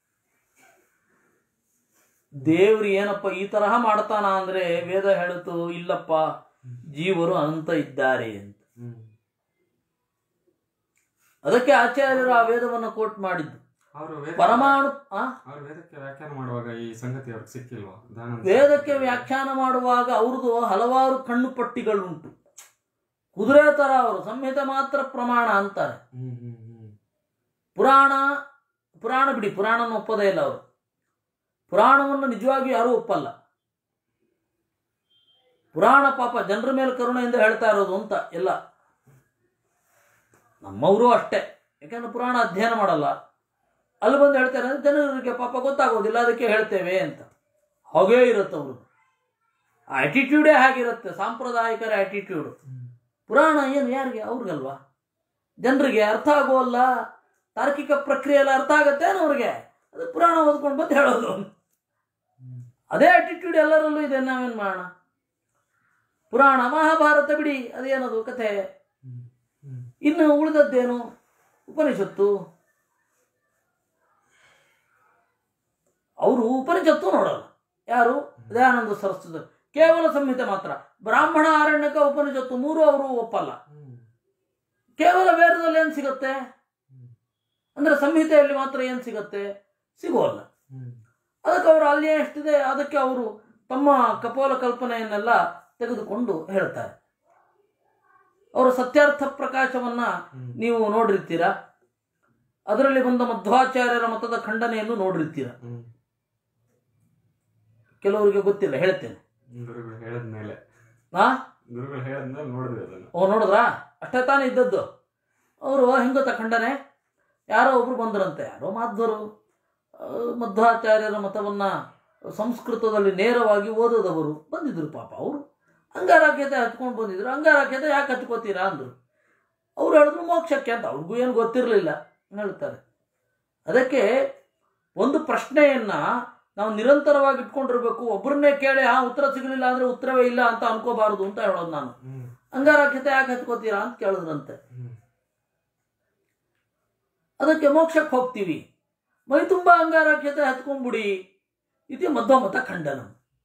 ದೇವ್ರು ಏನಪ್ಪ ಈ ತರಹ ಮಾಡ್ತಾನ ಅಂದ್ರೆ ವೇದ ಹೇಳಿತು ಇಲ್ಲಪ್ಪ ಜೀವರು ಅನಂತ ಇದ್ದಾರೆ ಅಂತ ಹ್ಮ್. ಅದಕ್ಕೆ ಆಚಾರ್ಯರು ಆ ವೇದವನ್ನು ಕೋಟ್ ಮಾಡಿದ್ದು ಅವರು ವೇದ ಪರಮಾಣು ಆ ಅವರು ವೇದಕ್ಕೆ ವ್ಯಾಖ್ಯಾನ ಮಾಡುವಾಗ ಈ ಸಂಗತಿ ಅವ್ರಿಗೆ ಸಿಕ್ಕಿಲ್ವಾ ದಯಾನಂದ ವೇದಕ್ಕೆ ವ್ಯಾಖ್ಯಾನ ಮಾಡುವಾಗ ಅವ್ರದ್ದು ಹಲವಾರು ಕಣ್ಣು ಪಟ್ಟಿಗಳುಂಟು ಕುದುರೆ ತರ ಅವರು ಸಂಹಿತೆ ಮಾತ್ರ ಪ್ರಮಾಣ ಅಂತಾರೆ ಹ್ಮ್ ಹ್ಮ್ ಹ್ಮ್ ಪುರಾಣ ಪುರಾಣ ಬಿಡಿ ಪುರಾಣನ ಒಪ್ಪದೇ ಇಲ್ಲ ಅವರು ಪುರಾಣವನ್ನು ನಿಜವಾಗಿಯೂ ಯಾರೂ ಒಪ್ಪಲ್ಲ ಪುರಾಣ ಪಾಪ ಜನರ ಮೇಲೆ ಕರುಣೆಯಿಂದ ಹೇಳ್ತಾ ಇರೋದು ಅಂತ ಎಲ್ಲ ನಮ್ಮವರು ಅಷ್ಟೇ ಯಾಕಂದ್ರೆ ಪುರಾಣ ಅಧ್ಯಯನ ಮಾಡಲ್ಲ ಅಲ್ಲಿ ಬಂದು ಹೇಳ್ತಾರೆ ಅಂದ್ರೆ ಜನರಿಗೆ ಪಾಪ ಗೊತ್ತಾಗೋದಿಲ್ಲ ಅದಕ್ಕೆ ಹೇಳ್ತೇವೆ ಅಂತ ಹಾಗೇ ಇರುತ್ತೆ ಅವರು ಆಟಿಟ್ಯೂಡೇ ಹಾಗಿರುತ್ತೆ ಸಾಂಪ್ರದಾಯಿಕರ ಆಟಿಟ್ಯೂಡ್ ಪುರಾಣ ಏನು ಯಾರಿಗೆ ಅವ್ರಿಗಲ್ವಾ ಜನರಿಗೆ ಅರ್ಥ ಆಗೋಲ್ಲ ತಾರ್ಕಿಕ ಪ್ರಕ್ರಿಯೆ ಎಲ್ಲ ಅರ್ಥ ಆಗತ್ತೇನು ಅವ್ರಿಗೆ ಅದು ಪುರಾಣ ಓದ್ಕೊಂಡು ಬಂದು ಹೇಳೋದು ಅದೇ ಆಟಿಟ್ಯೂಡ್ ಎಲ್ಲರಲ್ಲೂ ಇದೆ ನಾವೇನು ಮಾಡೋಣ ಪುರಾಣ ಮಹಾಭಾರತ ಬಿಡಿ ಅದೇನದು ಕಥೆ ಹ್ಮ್ ಹ್ಮ್ ಇನ್ನು ಉಳಿದದ್ದೇನು ಉಪನಿಷತ್ತು ಅವರು ಉಪನಿಷತ್ತು ನೋಡಲ್ಲ ಯಾರು ದಯಾನಂದ ಸರಸ್ವತಿ ಕೇವಲ ಸಂಹಿತೆ ಮಾತ್ರ ಬ್ರಾಹ್ಮಣ ಆರಣ್ಯಕ ಉಪನಿಷತ್ತು ಮೂರು ಅವರು ಒಪ್ಪಲ್ಲ ಹ್ಮ್ ಕೇವಲ ವೇದದಲ್ಲಿ ಏನು ಸಿಗುತ್ತೆ ಹ್ಮ್ ಅಂದ್ರೆ ಸಂಹಿತೆಯಲ್ಲಿ ಮಾತ್ರ ಏನು ಸಿಗುತ್ತೆ ಸಿಗೋಲ್ಲ ಹ್ಮ್ ಅದಕ್ಕೆ ಅವರು ಅಲ್ಲಿ ಎಷ್ಟಿದೆ ಅದಕ್ಕೆ ಅವರು ತಮ್ಮ ಕಪೋಲ ಕಲ್ಪನೆಯನ್ನೆಲ್ಲ ತೆಗೆದುಕೊಂಡು ಹೇಳ್ತಾರೆ ಅವರ ಸತ್ಯಾರ್ಥ ಪ್ರಕಾಶವನ್ನ ಹ್ಮ್ ನೀವು ನೋಡಿರ್ತೀರಾ ಅದರಲ್ಲಿ ಬಂದ ಮಧ್ವಾಚಾರ್ಯರ ಮತದ ಖಂಡನೆಯನ್ನು ನೋಡಿರ್ತೀರ ಹ್ಮ್ ಕೆಲವರಿಗೆ ಗೊತ್ತಿಲ್ಲ ಹೇಳ್ತೇನೆ ಗುರುಗಳು ಹೇಳಿದ್ಮೇಲೆ ಹಾ ಗುರುಗಳು ಹೇಳಿದ್ಮೇಲೆ ನೋಡಿದ್ವಿ ಅದನ್ನ ಓ ನೋಡಿದ್ರಾ ಅಷ್ಟೇ ತಾನೇ ಇದ್ದದ್ದು ಅವರು ಹೆಂಗೊತ್ತ ಖಂಡನೆ ಯಾರೋ ಒಬ್ರು ಬಂದರಂತೆ ಯಾರೋ ಮಾಧ್ವರು ಆ, ಮಧ್ವಾಚಾರ್ಯರ ಮತವನ್ನ ಸಂಸ್ಕೃತದಲ್ಲಿ ನೇರವಾಗಿ ಓದೋದವರು ಬಂದಿದ್ರು ಪಾಪ ಅವರು ಅಂಗಾರಾಖ್ಯತೆ ಹಚ್ಕೊಂಡು ಬಂದಿದ್ರು ಅಂಗಾರಾಖ್ಯತೆ ಯಾಕೆ ಹಚ್ಕೋತೀರಾ ಅಂದರು ಅವ್ರು ಹೇಳಿದ್ರು ಮೋಕ್ಷಕ್ಕೆ ಅಂತ ಅವ್ರಿಗೂ ಏನು ಗೊತ್ತಿರಲಿಲ್ಲ ಹೇಳ್ತಾರೆ ಅದಕ್ಕೆ ಒಂದು ಪ್ರಶ್ನೆಯನ್ನ ನಾವು ನಿರಂತರವಾಗಿ ಇಟ್ಕೊಂಡಿರ್ಬೇಕು ಒಬ್ಬರನ್ನೇ ಕೇಳಿ ಆ ಉತ್ತರ ಸಿಗಲಿಲ್ಲ ಅಂದ್ರೆ ಉತ್ತರವೇ ಇಲ್ಲ ಅಂತ ಅನ್ಕೋಬಾರದು ಅಂತ ಹೇಳೋದು ನಾನು ಹ್ಮ್ ಅಂಗಾರಾಖ್ಯತೆ ಯಾಕೆ ಹಚ್ಕೋತೀರಾ ಅಂತ ಕೇಳಿದ್ರಂತೆ ಹ್ಮ್ ಅದಕ್ಕೆ ಮೋಕ್ಷಕ್ಕೆ ಹೋಗ್ತೀವಿ ಮೈ ತುಂಬ ಅಂಗಾರಾಖ್ಯತೆ ಹಚ್ಕೊಂಡ್ಬಿಡಿ ಇದು ಮಧ್ವಮತ ಖಂಡನ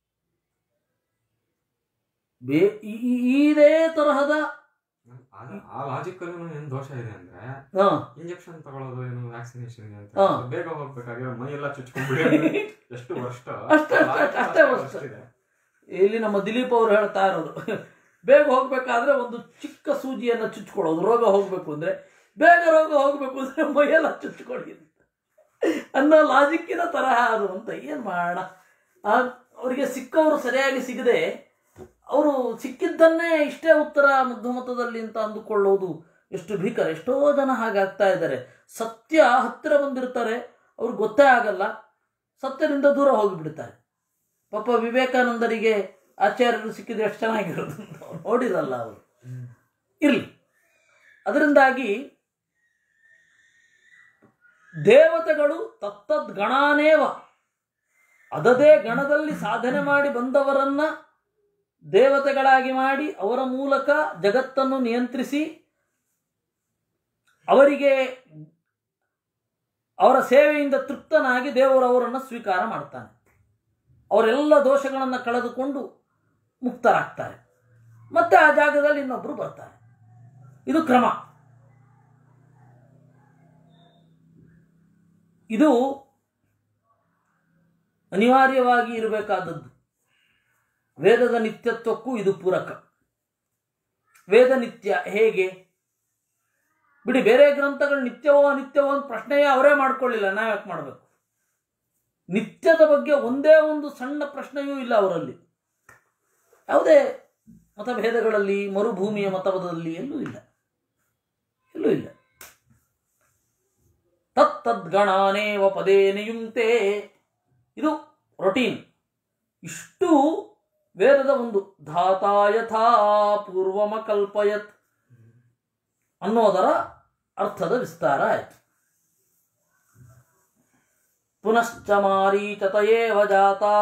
ಬೇ ಈ- ಈ- ಇದೇ ತರಹದ ಆ- ಆ ಲಾಜಿಕ್ ಅಲ್ಲೂ ಏನ್ ದೋಷ ಇದೆ ಅಂದ್ರೆ ಹ, ಇಂಜೆಕ್ಷನ್ ತಗೊಳ್ಳೋದು ಏನು ವ್ಯಾಕ್ಸಿನೇಷನ್ ಅಂತ ಹಾ. ಬೇಗ ಹೋಗ್ಬೇಕಾಗಿರೋ ಮೈ ಎಲ್ಲ ಚುಚ್ಕೊಂಡ್ಬಿಡಿ ಎಷ್ಟು ವರ್ಷ ಅಷ್ಟೇ, ಅಷ್ಟೇ, ಅಷ್ಟೇ ವರ್ಷ. ಇಲ್ಲಿ ನಮ್ಮ ದಿಲೀಪ್ ಅವರು ಹೇಳ್ತಾ ಇರೋದು ಬೇಗ ಹೋಗ್ಬೇಕಾದ್ರೆ ಒಂದು ಚಿಕ್ಕ ಸೂಜಿಯನ್ನು ಚುಚ್ಕೊಳ್ಳೋದು ರೋಗ ಹೋಗ್ಬೇಕು ಅಂದ್ರೆ ಬೇಗ ರೋಗ ಹೋಗ್ಬೇಕು ಅಂದ್ರೆ ಮೈಯೆಲ್ಲ ಚುಚ್ಕೊಳ್ಳಿ ಅನ್ನೋ ಲಾಜಿಕ್ಕಿನ ತರಹ ಅದು ಅಂತ ಏನು ಮಾಡೋಣ ಆ, ಅವರಿಗೆ ಸಿಕ್ಕವರು ಸರಿಯಾಗಿ ಸಿಗದೆ ಅವರು ಸಿಕ್ಕಿದ್ದನ್ನೇ ಇಷ್ಟೇ ಉತ್ತರ ಮಧ್ಯಮತದಲ್ಲಿ ಅಂತ ಅಂದುಕೊಳ್ಳೋದು ಎಷ್ಟು ಭೀಕರ ಎಷ್ಟೋ ಜನ ಹಾಗಾಗ್ತಾ ಇದ್ದಾರೆ ಸತ್ಯ ಹತ್ತಿರ ಬಂದಿರ್ತಾರೆ ಅವ್ರಿಗೆ ಗೊತ್ತೇ ಆಗಲ್ಲ ಸತ್ಯದಿಂದ ದೂರ ಹೋಗಿಬಿಡ್ತಾರೆ ಪಾಪ ವಿವೇಕಾನಂದರಿಗೆ ಆಚಾರ್ಯರು ಸಿಕ್ಕಿದ್ರೆ ಎಷ್ಟು ಚೆನ್ನಾಗಿರೋದು ಅಂತ ಅವ್ರು ನೋಡಿರಲ್ಲ ಅವರು ಇರಲಿ ಅದರಿಂದಾಗಿ ದೇವತೆಗಳು ತತ್ತದ್ ಗಣಾನೇವ ಅದದೇ ಗಣದಲ್ಲಿ ಸಾಧನೆ ಮಾಡಿ ಬಂದವರನ್ನ ದೇವತೆಗಳಾಗಿ ಮಾಡಿ ಅವರ ಮೂಲಕ ಜಗತ್ತನ್ನು ನಿಯಂತ್ರಿಸಿ ಅವರಿಗೆ ಅವರ ಸೇವೆಯಿಂದ ತೃಪ್ತನಾಗಿ ದೇವರು ಅವರನ್ನು ಸ್ವೀಕಾರ ಮಾಡ್ತಾನೆ ಅವರೆಲ್ಲ ದೋಷಗಳನ್ನು ಕಳೆದುಕೊಂಡು ಮುಕ್ತರಾಗ್ತಾರೆ ಮತ್ತೆ ಆ ಜಾಗದಲ್ಲಿ ಇನ್ನೊಬ್ಬರು ಬರ್ತಾರೆ ಇದು ಕ್ರಮ ಇದು ಅನಿವಾರ್ಯವಾಗಿ ಇರಬೇಕಾದದ್ದು ವೇದದ ನಿತ್ಯತ್ವಕ್ಕೂ ಇದು ಪೂರಕ ವೇದ ನಿತ್ಯ ಹೇಗೆ ಬಿಡಿ ಬೇರೆ ಗ್ರಂಥಗಳು ನಿತ್ಯವೋ ಅನಿತ್ಯವೋ ಅಂತ ಪ್ರಶ್ನೆಯೇ ಅವರೇ ಮಾಡ್ಕೊಳ್ಳಿಲ್ಲ ನಾವ್ಯಾಕೆ ಮಾಡಬೇಕು ನಿತ್ಯದ ಬಗ್ಗೆ ಒಂದೇ ಒಂದು ಸಣ್ಣ ಪ್ರಶ್ನೆಯೂ ಇಲ್ಲ ಅವರಲ್ಲಿ ಯಾವುದೇ ಮತಭೇದಗಳಲ್ಲಿ ಮರುಭೂಮಿಯ ಮತಭೇದದಲ್ಲಿ ಎಲ್ಲೂ ಇಲ್ಲ ಎಲ್ಲೂ ಇಲ್ಲ ತತ್ತದ್ಗಣಾನೇವ ಪದೇ ನಿಯುಂಕ್ತೆ ಇದು ರೊಟೀನ್ ಇಷ್ಟು ವೇದದ ಒಂದು ಧಾತಾ ಯಥಾ ಪೂರ್ವಮ ಕಲ್ಪಯತ್ ಅನ್ನೋದರ ಅರ್ಥದ ವಿಸ್ತಾರ ಆಯಿತು ಪುನಶ್ಚ ಮಾರೀಚತಯೇವ ಜಾತಾ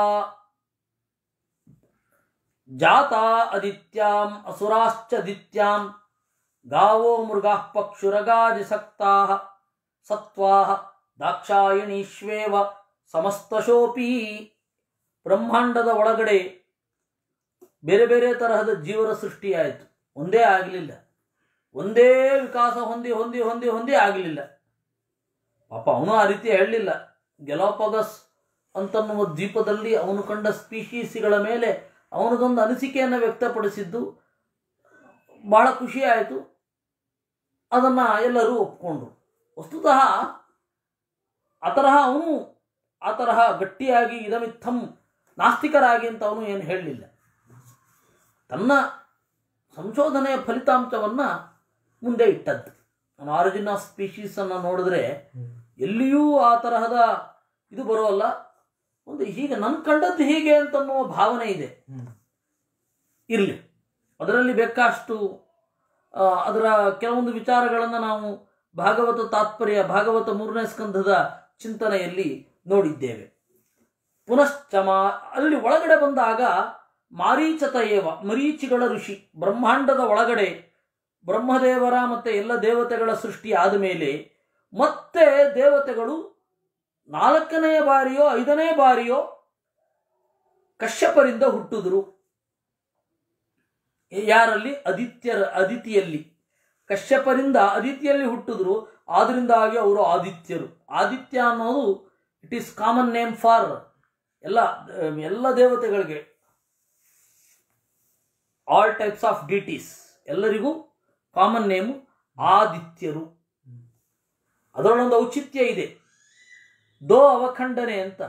ಜಾತಾ ಅದಿತ್ಯಾಂ ಅಸುರಾಶ್ಚ ದಿತ್ಯಾಂ ಗಾವೋ ಮೃಗಾಃ ಪಕ್ಷುರಗಾದಿಸಕ್ತಾಃ ಸತ್ವಾಃ ದಾಕ್ಷಾಯಣೀಶ್ವೇವ ಸಮಸ್ತಶೋಪಿ ಬ್ರಹ್ಮಾಂಡದ ಒಳಗಡೆ ಬೇರೆ ಬೇರೆ ತರಹದ ಜೀವನ ಸೃಷ್ಟಿಯಾಯಿತು ಒಂದೇ ಆಗಲಿಲ್ಲ ಒಂದೇ ವಿಕಾಸ ಹೊಂದಿ ಹೊಂದಿ ಹೊಂದಿ ಹೊಂದಿ ಆಗಲಿಲ್ಲ ಪಾಪ ಅವನು ಆ ರೀತಿ ಹೇಳಲಿಲ್ಲ ಗೆಲಾಪಗಸ್ ಅಂತನ್ನುವ ದ್ವೀಪದಲ್ಲಿ ಅವನು ಕಂಡ ಸ್ಪೀಶೀಸ್ಗಳ ಮೇಲೆ ಅವನದೊಂದು ಅನಿಸಿಕೆಯನ್ನು ವ್ಯಕ್ತಪಡಿಸಿದ್ದು ಬಹಳ ಖುಷಿ ಆಯಿತು ಅದನ್ನು ಎಲ್ಲರೂ ಒಪ್ಕೊಂಡ್ರು ವಸ್ತುತಃ ಆ ತರಹ ಅವನು ಆ ತರಹ ಗಟ್ಟಿಯಾಗಿ ಇದಮಿತ್ತಂ ನಾಸ್ತಿಕರಾಗಿ ಅಂತ ಅವನು ಏನು ಹೇಳಲಿಲ್ಲ ತನ್ನ ಸಂಶೋಧನೆಯ ಫಲಿತಾಂಶವನ್ನು ಮುಂದೆ ಇಟ್ಟದ್ದು ನಾನು ಆರಿಜಿನ್ ಆಫ್ ಸ್ಪೀಶೀಸನ್ನು ನೋಡಿದ್ರೆ ಎಲ್ಲಿಯೂ ಆ ತರಹದ ಇದು ಬರೋಲ್ಲ ಒಂದು ಹೀಗೆ ನನ್ನ ಕಂಡದ್ದು ಹೀಗೆ ಅಂತನ್ನುವ ಭಾವನೆ ಇದೆ ಇರಲಿ ಅದರಲ್ಲಿ ಬೇಕಾಷ್ಟು ಆ, ಅದರ ಕೆಲವೊಂದು ವಿಚಾರಗಳನ್ನು ನಾವು ಭಾಗವತ ತಾತ್ಪರ್ಯ ಭಾಗವತ ಮೂರನೇ ಸ್ಕಂಧದ ಚಿಂತನೆಯಲ್ಲಿ ನೋಡಿದ್ದೇವೆ ಪುನಶ್ಚಮ ಅಲ್ಲಿ ಒಳಗಡೆ ಬಂದಾಗ ಮಾರೀಚತ ಏವ ಮರೀಚಿಗಳ ಋಷಿ ಬ್ರಹ್ಮಾಂಡದ ಒಳಗಡೆ ಬ್ರಹ್ಮದೇವರ ಮತ್ತು ಎಲ್ಲ ದೇವತೆಗಳ ಸೃಷ್ಟಿ ಆದ ಮೇಲೆ ಮತ್ತೆ ದೇವತೆಗಳು ನಾಲ್ಕನೆಯ ಬಾರಿಯೋ ಐದನೇ ಬಾರಿಯೋ ಕಶ್ಯಪರಿಂದ ಹುಟ್ಟಿದ್ರು ಯಾರಲ್ಲಿ ಅದಿತ್ಯರ ಅದಿತಿಯಲ್ಲಿ ಕಶ್ಯಪರಿಂದ ಅದಿತಿಯಲ್ಲಿ ಹುಟ್ಟಿದ್ರು ಆದ್ರಿಂದಾಗಿ ಅವರು ಆದಿತ್ಯರು ಆದಿತ್ಯ ಅನ್ನೋದು it is common name for ಎಲ್ಲ ಎಲ್ಲ ದೇವತೆಗಳಿಗೆ ಆಲ್ ಟೈಪ್ಸ್ ಆಫ್ ಡಿಟೀಸ್ ಎಲ್ಲರಿಗೂ ಕಾಮನ್ ನೇಮು ಆದಿತ್ಯರು ಅದರಲ್ಲೊಂದು ಔಚಿತ್ಯ ಇದೆ ದೋ ಅವಖಂಡನೆ ಅಂತ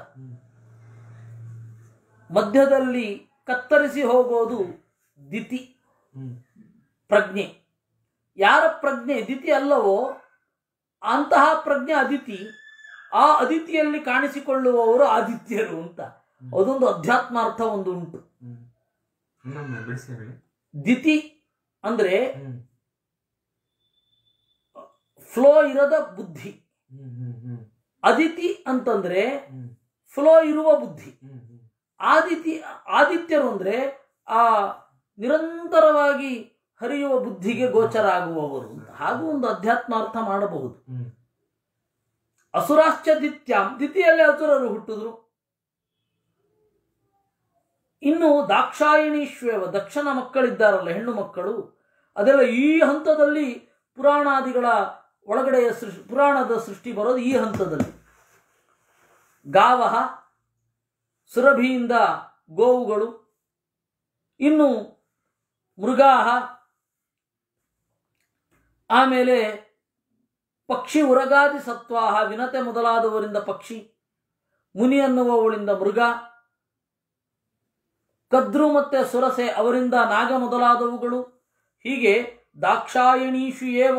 ಮಧ್ಯದಲ್ಲಿ ಕತ್ತರಿಸಿ ಹೋಗೋದು ದಿತಿ ಪ್ರಜ್ಞೆ ಯಾರ ಪ್ರಜ್ಞೆ ದಿತಿ ಅಲ್ಲವೋ ಅಂತಹ ಪ್ರಜ್ಞೆ ಅದಿತಿ ಆ ಅದಿತಿಯಲ್ಲಿ ಕಾಣಿಸಿಕೊಳ್ಳುವವರು ಆದಿತ್ಯರು ಅಂತ ಅದೊಂದು ಅಧ್ಯಾತ್ಮಾರ್ಥ ಒಂದು ಉಂಟು ಇನ್ನೊಮ್ಮೆ ಬಿಡಿಸಿ ಹೇಳಿ ದಿತಿ ಅಂದ್ರೆ ಫ್ಲೋ ಇರದ ಬುದ್ಧಿ ಅದಿತಿ ಅಂತಂದ್ರೆ ಫ್ಲೋ ಇರುವ ಬುದ್ಧಿ ಆದಿತಿ ಆದಿತ್ಯರು ಅಂದ್ರೆ ಆ ನಿರಂತರವಾಗಿ ಹರಿಯುವ ಬುದ್ಧಿಗೆ ಗೋಚರ ಆಗುವವರು ಅಂತ ಹಾಗೂ ಒಂದು ಅಧ್ಯಾತ್ಮಾರ್ಥ ಮಾಡಬಹುದು ಅಸುರಾಶ್ಚ ದಿತ್ಯಾಂ ದಿತಿಯಲ್ಲಿ ಅಸುರರು ಹುಟ್ಟಿದ್ರು ಇನ್ನು ದಾಕ್ಷಾಯಣೀಶ್ವೇವ ದಕ್ಷನ ಮಕ್ಕಳಿದ್ದಾರಲ್ಲ ಹೆಣ್ಣು ಮಕ್ಕಳು ಅದೆಲ್ಲ ಈ ಹಂತದಲ್ಲಿ ಪುರಾಣಾದಿಗಳ ಒಳಗಡೆಯ ಸೃಷ್ಟಿ ಪುರಾಣದ ಸೃಷ್ಟಿ ಬರೋದು ಈ ಹಂತದಲ್ಲಿ ಗಾವಹ ಸುರಭಿಯಿಂದ ಗೋವುಗಳು ಇನ್ನು ಮೃಗಾಹ ಆಮೇಲೆ ಪಕ್ಷಿ ಉರಗಾದಿ ಸತ್ವಾಹ ವಿನತೆ ಮೊದಲಾದವರಿಂದ ಪಕ್ಷಿ ಮುನಿ ಅನ್ನುವವಳಿಂದ ಮೃಗ ಕದ್ರು ಮತ್ತೆ ಸುರಸೆ ಅವರಿಂದ ನಾಗ ಮೊದಲಾದವುಗಳು ಹೀಗೆ ದಾಕ್ಷಾಯಣೀಷು ಏವ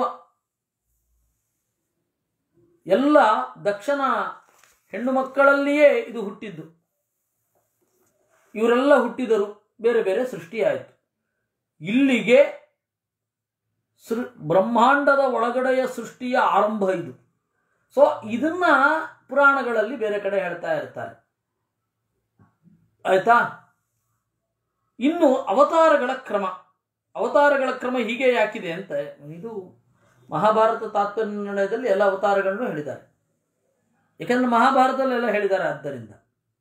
ಎಲ್ಲ ದಕ್ಷನ ಹೆಣ್ಣು ಮಕ್ಕಳಲ್ಲಿಯೇ ಇದು ಹುಟ್ಟಿದ್ದು ಇವರೆಲ್ಲ ಹುಟ್ಟಿದರು ಬೇರೆ ಬೇರೆ ಸೃಷ್ಟಿಯಾಯಿತು ಇಲ್ಲಿಗೆ ಸೃ ಬ್ರಹ್ಮಾಂಡದ ಒಳಗಡೆಯ ಸೃಷ್ಟಿಯ ಆರಂಭ ಇದು ಸೊ ಇದನ್ನ ಪುರಾಣಗಳಲ್ಲಿ ಬೇರೆ ಕಡೆ ಹೇಳ್ತಾ ಇರ್ತಾರೆ ಆಯ್ತಾ ಇನ್ನು ಅವತಾರಗಳ ಕ್ರಮ ಅವತಾರಗಳ ಕ್ರಮ ಹೀಗೆ ಯಾಕಿದೆ ಅಂತ ಇದು ಮಹಾಭಾರತ ತಾತ್ಪರ್ಯ ನಿರ್ಣಯದಲ್ಲಿ ಎಲ್ಲ ಅವತಾರಗಳನ್ನು ಹೇಳಿದ್ದಾರೆ ಯಾಕಂದ್ರೆ ಮಹಾಭಾರತದಲ್ಲೆಲ್ಲ ಹೇಳಿದ್ದಾರೆ ಆದ್ದರಿಂದ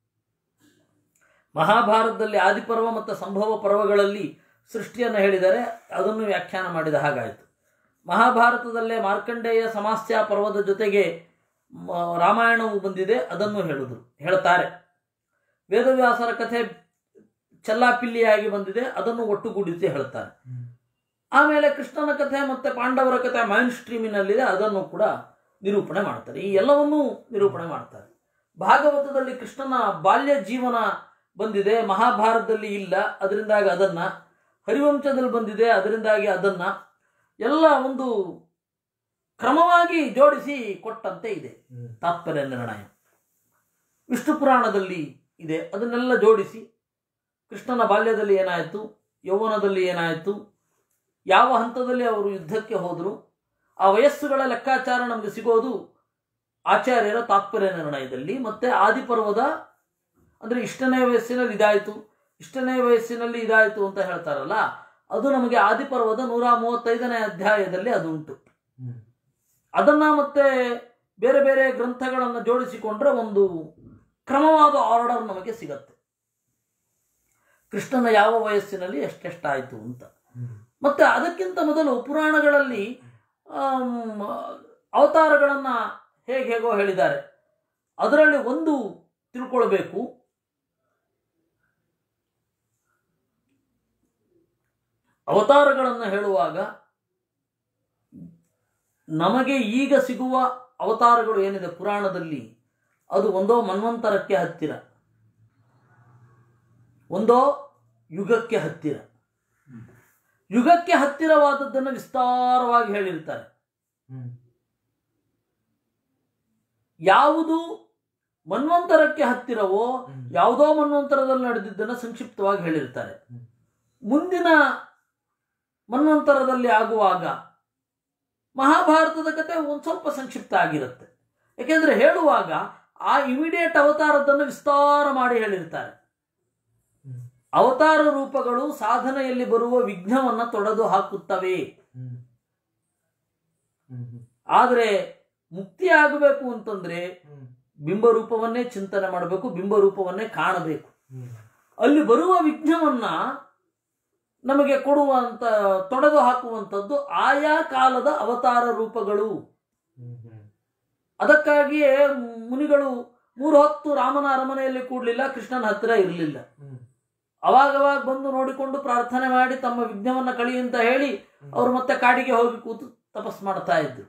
ಮಹಾಭಾರತದಲ್ಲಿ ಆದಿಪರ್ವ ಮತ್ತು ಸಂಭವ ಪರ್ವಗಳಲ್ಲಿ ಸೃಷ್ಟಿಯನ್ನು ಹೇಳಿದರೆ ಅದನ್ನು ವ್ಯಾಖ್ಯಾನ ಮಾಡಿದ ಹಾಗಾಯಿತು ಮಹಾಭಾರತದಲ್ಲೇ ಮಾರ್ಕಂಡೇಯ ಸಮಾಸ್ಯ ಪರ್ವದ ಜೊತೆಗೆ ಮ- ರಾಮಾಯಣವು ಬಂದಿದೆ ಅದನ್ನು ಹೇಳಿದ್ರು ಹೇಳ್ತಾರೆ ವೇದವ್ಯಾಸರ ಕಥೆ ಚೆಲ್ಲಾಪಿಲ್ಲಿಯಾಗಿ ಬಂದಿದೆ ಅದನ್ನು ಒಟ್ಟುಗೂಡಿಸಿ ಹೇಳ್ತಾರೆ ಆಮೇಲೆ ಕೃಷ್ಣನ ಕಥೆ ಮತ್ತು ಪಾಂಡವರ ಕಥೆ ಮೈನ್ ಸ್ಟ್ರೀಮಿನಲ್ಲಿದೆ ಅದನ್ನು ಕೂಡ ನಿರೂಪಣೆ ಮಾಡ್ತಾರೆ ಈ ಎಲ್ಲವನ್ನೂ ನಿರೂಪಣೆ ಮಾಡ್ತಾರೆ ಭಾಗವತದಲ್ಲಿ ಕೃಷ್ಣನ ಬಾಲ್ಯ ಜೀವನ ಬಂದಿದೆ ಮಹಾಭಾರತದಲ್ಲಿ ಇಲ್ಲ ಅದರಿಂದಾಗಿ ಅದನ್ನ ಹರಿವಂಶದಲ್ಲಿ ಬಂದಿದೆ ಅದರಿಂದಾಗಿ ಅದನ್ನ ಎಲ್ಲ ಒಂದು ಕ್ರಮವಾಗಿ ಜೋಡಿಸಿ ಕೊಟ್ಟಂತೆ ಇದೆ ತಾತ್ಪರ್ಯ ನಿರ್ಣಯ ವಿಷ್ಣು ಪುರಾಣದಲ್ಲಿ ಇದೆ ಅದನ್ನೆಲ್ಲ ಜೋಡಿಸಿ ಕೃಷ್ಣನ ಬಾಲ್ಯದಲ್ಲಿ ಏನಾಯಿತು ಯೌವನದಲ್ಲಿ ಏನಾಯಿತು ಯಾವ ಹಂತದಲ್ಲಿ ಅವರು ಯುದ್ಧಕ್ಕೆ ಹೋದರು ಆ ವಯಸ್ಸುಗಳ ಲೆಕ್ಕಾಚಾರ ನಮಗೆ ಸಿಗೋದು ಆಚಾರ್ಯರ ತಾತ್ಪರ್ಯ ನಿರ್ಣಯದಲ್ಲಿ ಮತ್ತೆ ಆದಿಪರ್ವದ ಅಂದರೆ ಇಷ್ಟನೇ ವಯಸ್ಸಿನಲ್ಲಿ ಇದಾಯಿತು ಇಷ್ಟನೇ ವಯಸ್ಸಿನಲ್ಲಿ ಇದಾಯಿತು ಅಂತ ಹೇಳ್ತಾರಲ್ಲ ಅದು ನಮಗೆ ಆದಿಪರ್ವದ ನೂರ ಮೂವತ್ತೈದನೇ ಅಧ್ಯಾಯದಲ್ಲಿ ಅದು ಉಂಟು ಅದನ್ನ ಮತ್ತೆ ಬೇರೆ ಬೇರೆ ಗ್ರಂಥಗಳನ್ನು ಜೋಡಿಸಿಕೊಂಡ್ರೆ ಒಂದು ಕ್ರಮವಾದ ಆರ್ಡರ್ ನಮಗೆ ಸಿಗತ್ತೆ ಕೃಷ್ಣನ ಯಾವ ವಯಸ್ಸಿನಲ್ಲಿ ಎಷ್ಟೆಷ್ಟಾಯಿತು ಅಂತ ಮತ್ತೆ ಅದಕ್ಕಿಂತ ಮೊದಲು ಪುರಾಣಗಳಲ್ಲಿ ಆಮ್, ಅವತಾರಗಳನ್ನು ಹೇಗೆ ಹೇಗೋ ಹೇಳಿದ್ದಾರೆ ಅದರಲ್ಲಿ ಒಂದು ತಿಳ್ಕೊಳ್ಬೇಕು ಅವತಾರಗಳನ್ನು ಹೇಳುವಾಗ ನಮಗೆ ಈಗ ಸಿಗುವ ಅವತಾರಗಳು ಏನಿದೆ ಪುರಾಣದಲ್ಲಿ ಅದು ಒಂದೋ ಮನ್ವಂತರಕ್ಕೆ ಹತ್ತಿರ ಒಂದೋ ಯುಗಕ್ಕೆ ಹತ್ತಿರ ಯುಗಕ್ಕೆ ಹತ್ತಿರವಾದದ್ದನ್ನು ವಿಸ್ತಾರವಾಗಿ ಹೇಳಿರ್ತಾರೆ ಹ್ಮ್ ಯಾವುದು ಮನ್ವಂತರಕ್ಕೆ ಹತ್ತಿರವೋ ಹ್ಮ್. ಯಾವುದೋ ಮನ್ವಂತರದಲ್ಲಿ ನಡೆದಿದ್ದನ್ನು ಸಂಕ್ಷಿಪ್ತವಾಗಿ ಹೇಳಿರ್ತಾರೆ ಹ್ಮ್. ಮುಂದಿನ ಮನ್ವಂತರದಲ್ಲಿ ಆಗುವಾಗ ಮಹಾಭಾರತದ ಕತೆ ಒಂದು ಸ್ವಲ್ಪ ಸಂಕ್ಷಿಪ್ತ ಆಗಿರುತ್ತೆ ಯಾಕೆಂದ್ರೆ ಹೇಳುವಾಗ ಆ ಇಮಿಡಿಯೇಟ್ ಅವತಾರದನ್ನು ವಿಸ್ತಾರ ಮಾಡಿ ಹೇಳಿರ್ತಾರೆ ಹ್ಮ್. ಅವತಾರ ರೂಪಗಳು ಸಾಧನೆಯಲ್ಲಿ ಬರುವ ವಿಘ್ನವನ್ನು ತೊಡೆದು ಹಾಕುತ್ತವೆ ಹ್ಮ್ ಹ್ಮ್ ಹ್ಮ್ ಆದರೆ ಮುಕ್ತಿ ಆಗಬೇಕು ಅಂತಂದ್ರೆ ಹ್ಮ್ ಬಿಂಬರೂಪವನ್ನೇ ಚಿಂತನೆ ಮಾಡಬೇಕು ಬಿಂಬರೂಪವನ್ನೇ ಕಾಣಬೇಕು ಹ್ಮ್ ಅಲ್ಲಿ ಬರುವ ವಿಘ್ನವನ್ನ ನಮಗೆ ಕೊಡುವಂತ ತೊಡೆದು ಹಾಕುವಂಥದ್ದು ಆಯಾ ಕಾಲದ ಅವತಾರ ರೂಪಗಳು ಹ್ಮ್ ಹ್ಮ್ ಅದಕ್ಕಾಗಿಯೇ ಮುನಿಗಳು ಮೂರು ಹೊತ್ತು ರಾಮನ ಅರಮನೆಯಲ್ಲಿ ಕೂಡಲಿಲ್ಲ ಕೃಷ್ಣನ ಹತ್ತಿರ ಇರಲಿಲ್ಲ ಹ್ಮ್ ಅವಾಗವಾಗ ಬಂದು ನೋಡಿಕೊಂಡು ಪ್ರಾರ್ಥನೆ ಮಾಡಿ ತಮ್ಮ ವಿಘ್ನವನ್ನ ಕಳಿ ಅಂತ ಹೇಳಿ ಅವರು ಮತ್ತೆ ಕಾಡಿಗೆ ಹೋಗಿ ಕೂತು ತಪಸ್ ಮಾಡ್ತಾ ಇದ್ರು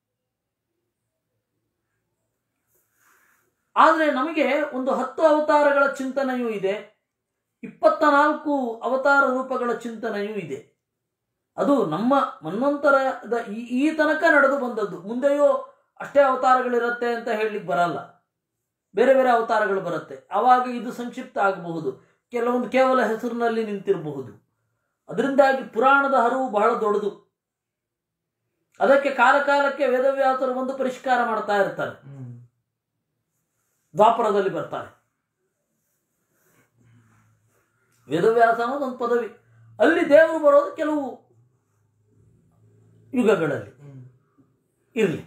ಆದರೆ ನಮಗೆ ಒಂದು ಹತ್ತು ಅವತಾರಗಳ ಚಿಂತನೆಯೂ ಇದೆ ಇಪ್ಪತ್ತ ನಾಲ್ಕು ಅವತಾರ ರೂಪಗಳ ಚಿಂತನೆಯೂ ಇದೆ ಅದು ನಮ್ಮ ಮನ್ವಂತರದ ಈ ಈ ತನಕ ನಡೆದು ಬಂದದ್ದು ಮುಂದೆಯೂ ಅಷ್ಟೇ ಅವತಾರಗಳಿರುತ್ತೆ ಅಂತ ಹೇಳಲಿಕ್ಕೆ ಬರಲ್ಲ ಬೇರೆ ಬೇರೆ ಅವತಾರಗಳು ಬರುತ್ತೆ ಆವಾಗ ಇದು ಸಂಕ್ಷಿಪ್ತ ಆಗಬಹುದು ಕೆಲವೊಂದು ಕೇವಲ ಹೆಸರಿನಲ್ಲಿ ನಿಂತಿರಬಹುದು ಅದರಿಂದಾಗಿ ಪುರಾಣದ ಹರಿವು ಬಹಳ ದೊಡ್ಡದು ಅದಕ್ಕೆ ಕಾಲ ಕಾಲಕ್ಕೆ ವೇದವ್ಯಾಸರು ಬಂದು ಪರಿಷ್ಕಾರ ಮಾಡ್ತಾ ಇರ್ತಾರೆ ಹ್ಮ್ ದ್ವಾಪರದಲ್ಲಿ ಬರ್ತಾರೆ ವೇದವ್ಯಾಸ ಅನ್ನೋದು ಒಂದು ಪದವಿ ಅಲ್ಲಿ ದೇವರು ಬರೋದು ಕೆಲವು ಯುಗಗಳಲ್ಲಿ ಹ್ಮ್ ಇರಲಿ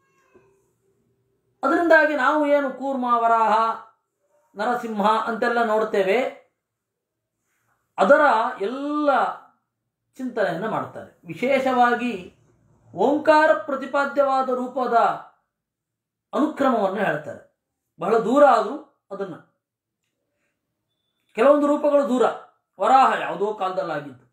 ಅದರಿಂದಾಗಿ ನಾವು ಏನು ಕೂರ್ಮ ವರಾಹ ನರಸಿಂಹ ಅಂತೆಲ್ಲ ನೋಡ್ತೇವೆ ಅದರ ಎಲ್ಲ ಚಿಂತನೆಯನ್ನು ಮಾಡ್ತಾರೆ ವಿಶೇಷವಾಗಿ ಓಂಕಾರ ಪ್ರತಿಪಾದ್ಯವಾದ ರೂಪದ ಅನುಕ್ರಮವನ್ನು ಹೇಳ್ತಾರೆ ಬಹಳ ದೂರ ಆದರೂ ಅದನ್ನು ಕೆಲವೊಂದು ರೂಪಗಳು ದೂರ ವರಾಹ ಯಾವುದೋ ಕಾಲದಲ್ಲಾಗಿದ್ದು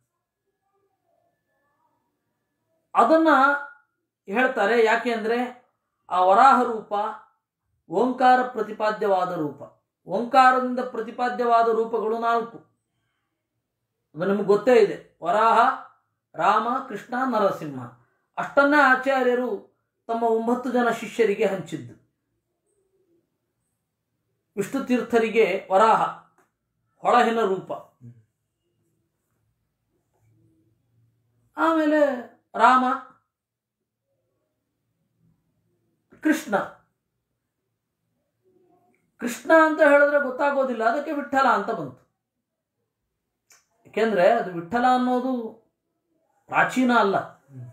ಅದನ್ನ ಹೇಳ್ತಾರೆ ಯಾಕೆ ಅಂದರೆ ಆ ವರಾಹ ರೂಪ ಓಂಕಾರ ಪ್ರತಿಪಾದ್ಯವಾದ ರೂಪ ಓಂಕಾರದಿಂದ ಪ್ರತಿಪಾದ್ಯವಾದ ರೂಪಗಳು ನಾಲ್ಕು ಅದು ನಿಮಗೆ ಗೊತ್ತೇ ಇದೆ ವರಾಹ ರಾಮ ಕೃಷ್ಣ ನರಸಿಂಹ ಅಷ್ಟನ್ನೇ ಆಚಾರ್ಯರು ತಮ್ಮ ಒಂಬತ್ತು ಜನ ಶಿಷ್ಯರಿಗೆ ಹಂಚಿದ್ದು ವಿಷ್ಣು ತೀರ್ಥರಿಗೆ ವರಾಹ ಹೊಳಹಿನ ರೂಪ ಆಮೇಲೆ ರಾಮ ಕೃಷ್ಣ ಕೃಷ್ಣ ಅಂತ ಹೇಳಿದ್ರೆ ಗೊತ್ತಾಗೋದಿಲ್ಲ ಅದಕ್ಕೆ ವಿಠಲ ಅಂತ ಬಂತು ಯಾಕೆಂದ್ರೆ ಅದು ವಿಠಲ ಅನ್ನೋದು ಪ್ರಾಚೀನ ಅಲ್ಲ ಹ್ಮ್.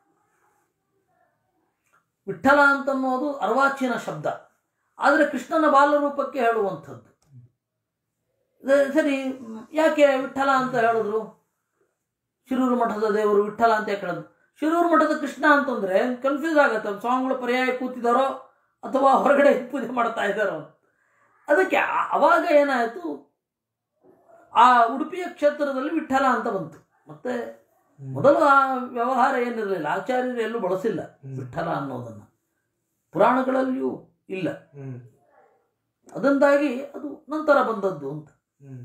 ವಿಠಲ ಅಂತನ್ನೋದು ಅರ್ವಾಚೀನ ಶಬ್ದ ಆದರೆ ಕೃಷ್ಣನ ಬಾಲರೂಪಕ್ಕೆ ಹೇಳುವಂಥದ್ದು ಅದೇ ಸರಿ ಮ್, ಯಾಕೆ ವಿಠಲ ಅಂತ ಹೇಳಿದ್ರು ಶಿರೂರು ಮಠದ ದೇವರು ವಿಠಲ ಅಂತ ಯಾಕೆ ಹೇಳಿದ್ರು ಶಿರೂರು ಮಠದ ಕೃಷ್ಣ ಅಂತಂದ್ರೆ ಕನ್ಫ್ಯೂಸ್ ಆಗುತ್ತೆ ಸ್ವಾಮಿಗಳು ಪರ್ಯಾಯ ಕೂತಿದಾರೋ ಅಥವಾ ಹೊರಗಡೆ ಪೂಜೆ ಮಾಡ್ತಾ ಇದ್ದಾರೋ ಅಂತ. ಅದಕ್ಕೆ ಆ- ಅವಾಗ ಏನಾಯಿತು ಆ ಉಡುಪಿಯ ಕ್ಷೇತ್ರದಲ್ಲಿ ವಿಠಲ ಅಂತ ಬಂತು ಮತ್ತೆ ಹ್ಮ್. ಮೊದಲು ಆ ವ್ಯವಹಾರ ಏನಿರಲಿಲ್ಲ ಆಚಾರ್ಯರು ಎಲ್ಲೂ ಬಳಸಿಲ್ಲ ಹ್ಮ್. ವಿಠಲ ಅನ್ನೋದನ್ನು ಪುರಾಣಗಳಲ್ಲಿಯೂ ಇಲ್ಲ ಹ್ಮ್ ಅದರಿಂದಾಗಿ ಅದು ನಂತರ ಬಂದದ್ದು ಅಂತ ಹ್ಮ್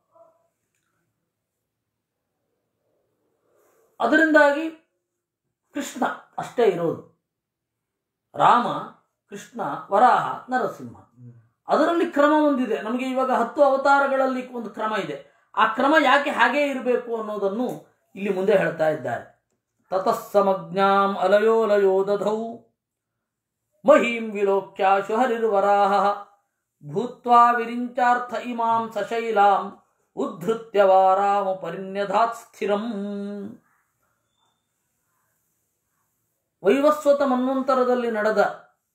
ಅದರಿಂದಾಗಿ ಕೃಷ್ಣ ಅಷ್ಟೇ ಇರೋದು ರಾಮ ಕೃಷ್ಣ ವರಾಹ ನರಸಿಂಹ ಹ್ಮ್. ಅದರಲ್ಲಿ ಕ್ರಮ ಒಂದಿದೆ ನಮಗೆ ಇವಾಗ ಹತ್ತು ಅವತಾರಗಳಲ್ಲಿ ಒಂದು ಕ್ರಮ ಇದೆ ಆ ಕ್ರಮ ಯಾಕೆ ಹಾಗೇ ಇರಬೇಕು ಅನ್ನೋದನ್ನು ಇಲ್ಲಿ ಮುಂದೆ ಹೇಳ್ತಾ ಇದ್ದಾರೆ ತತಸ್ಸಮಜ್ಞಾಂ ಅಲಯೋಲಯೋ ದಧೌ ಮಹೀಂ ವಿಲೋಕ್ಯಾಶು ಹರಿರ್ವರಾಹ ಭೂತ್ವಾ ವಿರಿಂಚಾರ್ಥ ಇಮಾಂ ಸಶೈಲಾಂ ಉದ್ಧೃತ್ಯ ವಾರಾಮ ಪರಿಣ್ಯಧಾತ್ ಸ್ಥಿರಂ ವೈವಸ್ವತ ಮನ್ವಂತರದಲ್ಲಿ ನಡೆದ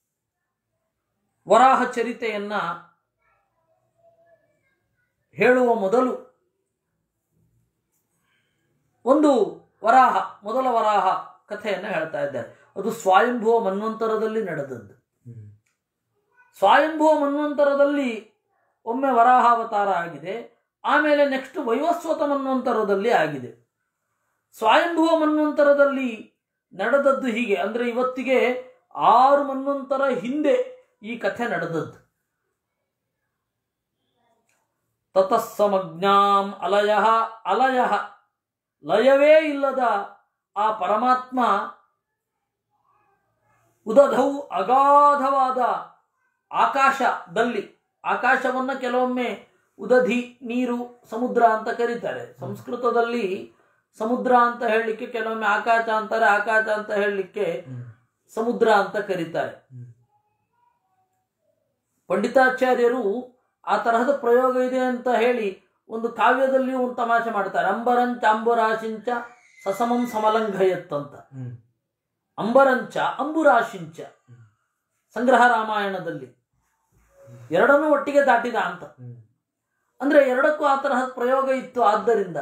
ವರಾಹ ಚರಿತೆಯನ್ನ ಹೇಳುವ ಮೊದಲು ಒಂದು ವರಾಹ ಮೊದಲ ವರಾಹ ಕಥೆಯನ್ನು ಹೇಳ್ತಾ ಇದ್ದಾರೆ ಅದು ಸ್ವಯಂಭುವ ಮನ್ವಂತರದಲ್ಲಿ ನಡೆದದ್ದು ಹ್ಮ್. ಸ್ವಯಂಭುವ ಮನ್ವಂತರದಲ್ಲಿ ಒಮ್ಮೆ ವರಾಹಾವತಾರ ಆಗಿದೆ ಆಮೇಲೆ ನೆಕ್ಸ್ಟ್ ವೈವಸ್ವತ ಮನ್ವಂತರದಲ್ಲಿ ಆಗಿದೆ ಸ್ವಯಂಭುವ ಮನ್ವಂತರದಲ್ಲಿ ನಡೆದದ್ದು ಹೀಗೆ ಅಂದರೆ ಇವತ್ತಿಗೆ ಆರು ಮನ್ವಂತರ ಹಿಂದೆ ಈ ಕಥೆ ನಡೆದದ್ದು ತತಸ್ಸಮಜ್ಞಾಂ ಅಲಯ ಅಲಯ ಲಯವೇ ಇಲ್ಲದ ಆ ಪರಮಾತ್ಮ ಉದಧೌ ಅಗಾಧವಾದ ಆಕಾಶದಲ್ಲಿ ಆಕಾಶವನ್ನ ಕೆಲವೊಮ್ಮೆ ಉದಧಿ ನೀರು ಸಮುದ್ರ ಅಂತ ಕರೀತಾರೆ ಸಂಸ್ಕೃತದಲ್ಲಿ ಸಮುದ್ರ ಅಂತ ಹೇಳಲಿಕ್ಕೆ ಕೆಲವೊಮ್ಮೆ ಆಕಾಶ ಅಂತಾರೆ ಆಕಾಶ ಅಂತ ಹೇಳಲಿಕ್ಕೆ ಸಮುದ್ರ ಅಂತ ಕರೀತಾರೆ ಪಂಡಿತಾಚಾರ್ಯರು ಆ ತರಹದ ಪ್ರಯೋಗ ಇದೆ ಅಂತ ಹೇಳಿ ಒಂದು ಕಾವ್ಯದಲ್ಲಿ ಒಂದು ತಮಾಷೆ ಮಾಡ್ತಾರೆ ಅಂಬರಂಚ ಅಂಬುರಾಶಿಂಚ ಸಸಮಂ ಸಮಲಂಘಯತ್ ಅಂತ ಅಂಬರಂಚ ಅಂಬುರಾಶಿಂಚ ಸಂಗ್ರಹ ರಾಮಾಯಣದಲ್ಲಿ ಎರಡನ್ನೂ ಒಟ್ಟಿಗೆ ದಾಟಿದ ಅಂತ ಅಂದ್ರೆ ಎರಡಕ್ಕೂ ಆ ತರಹದ ಪ್ರಯೋಗ ಇತ್ತು ಆದ್ದರಿಂದ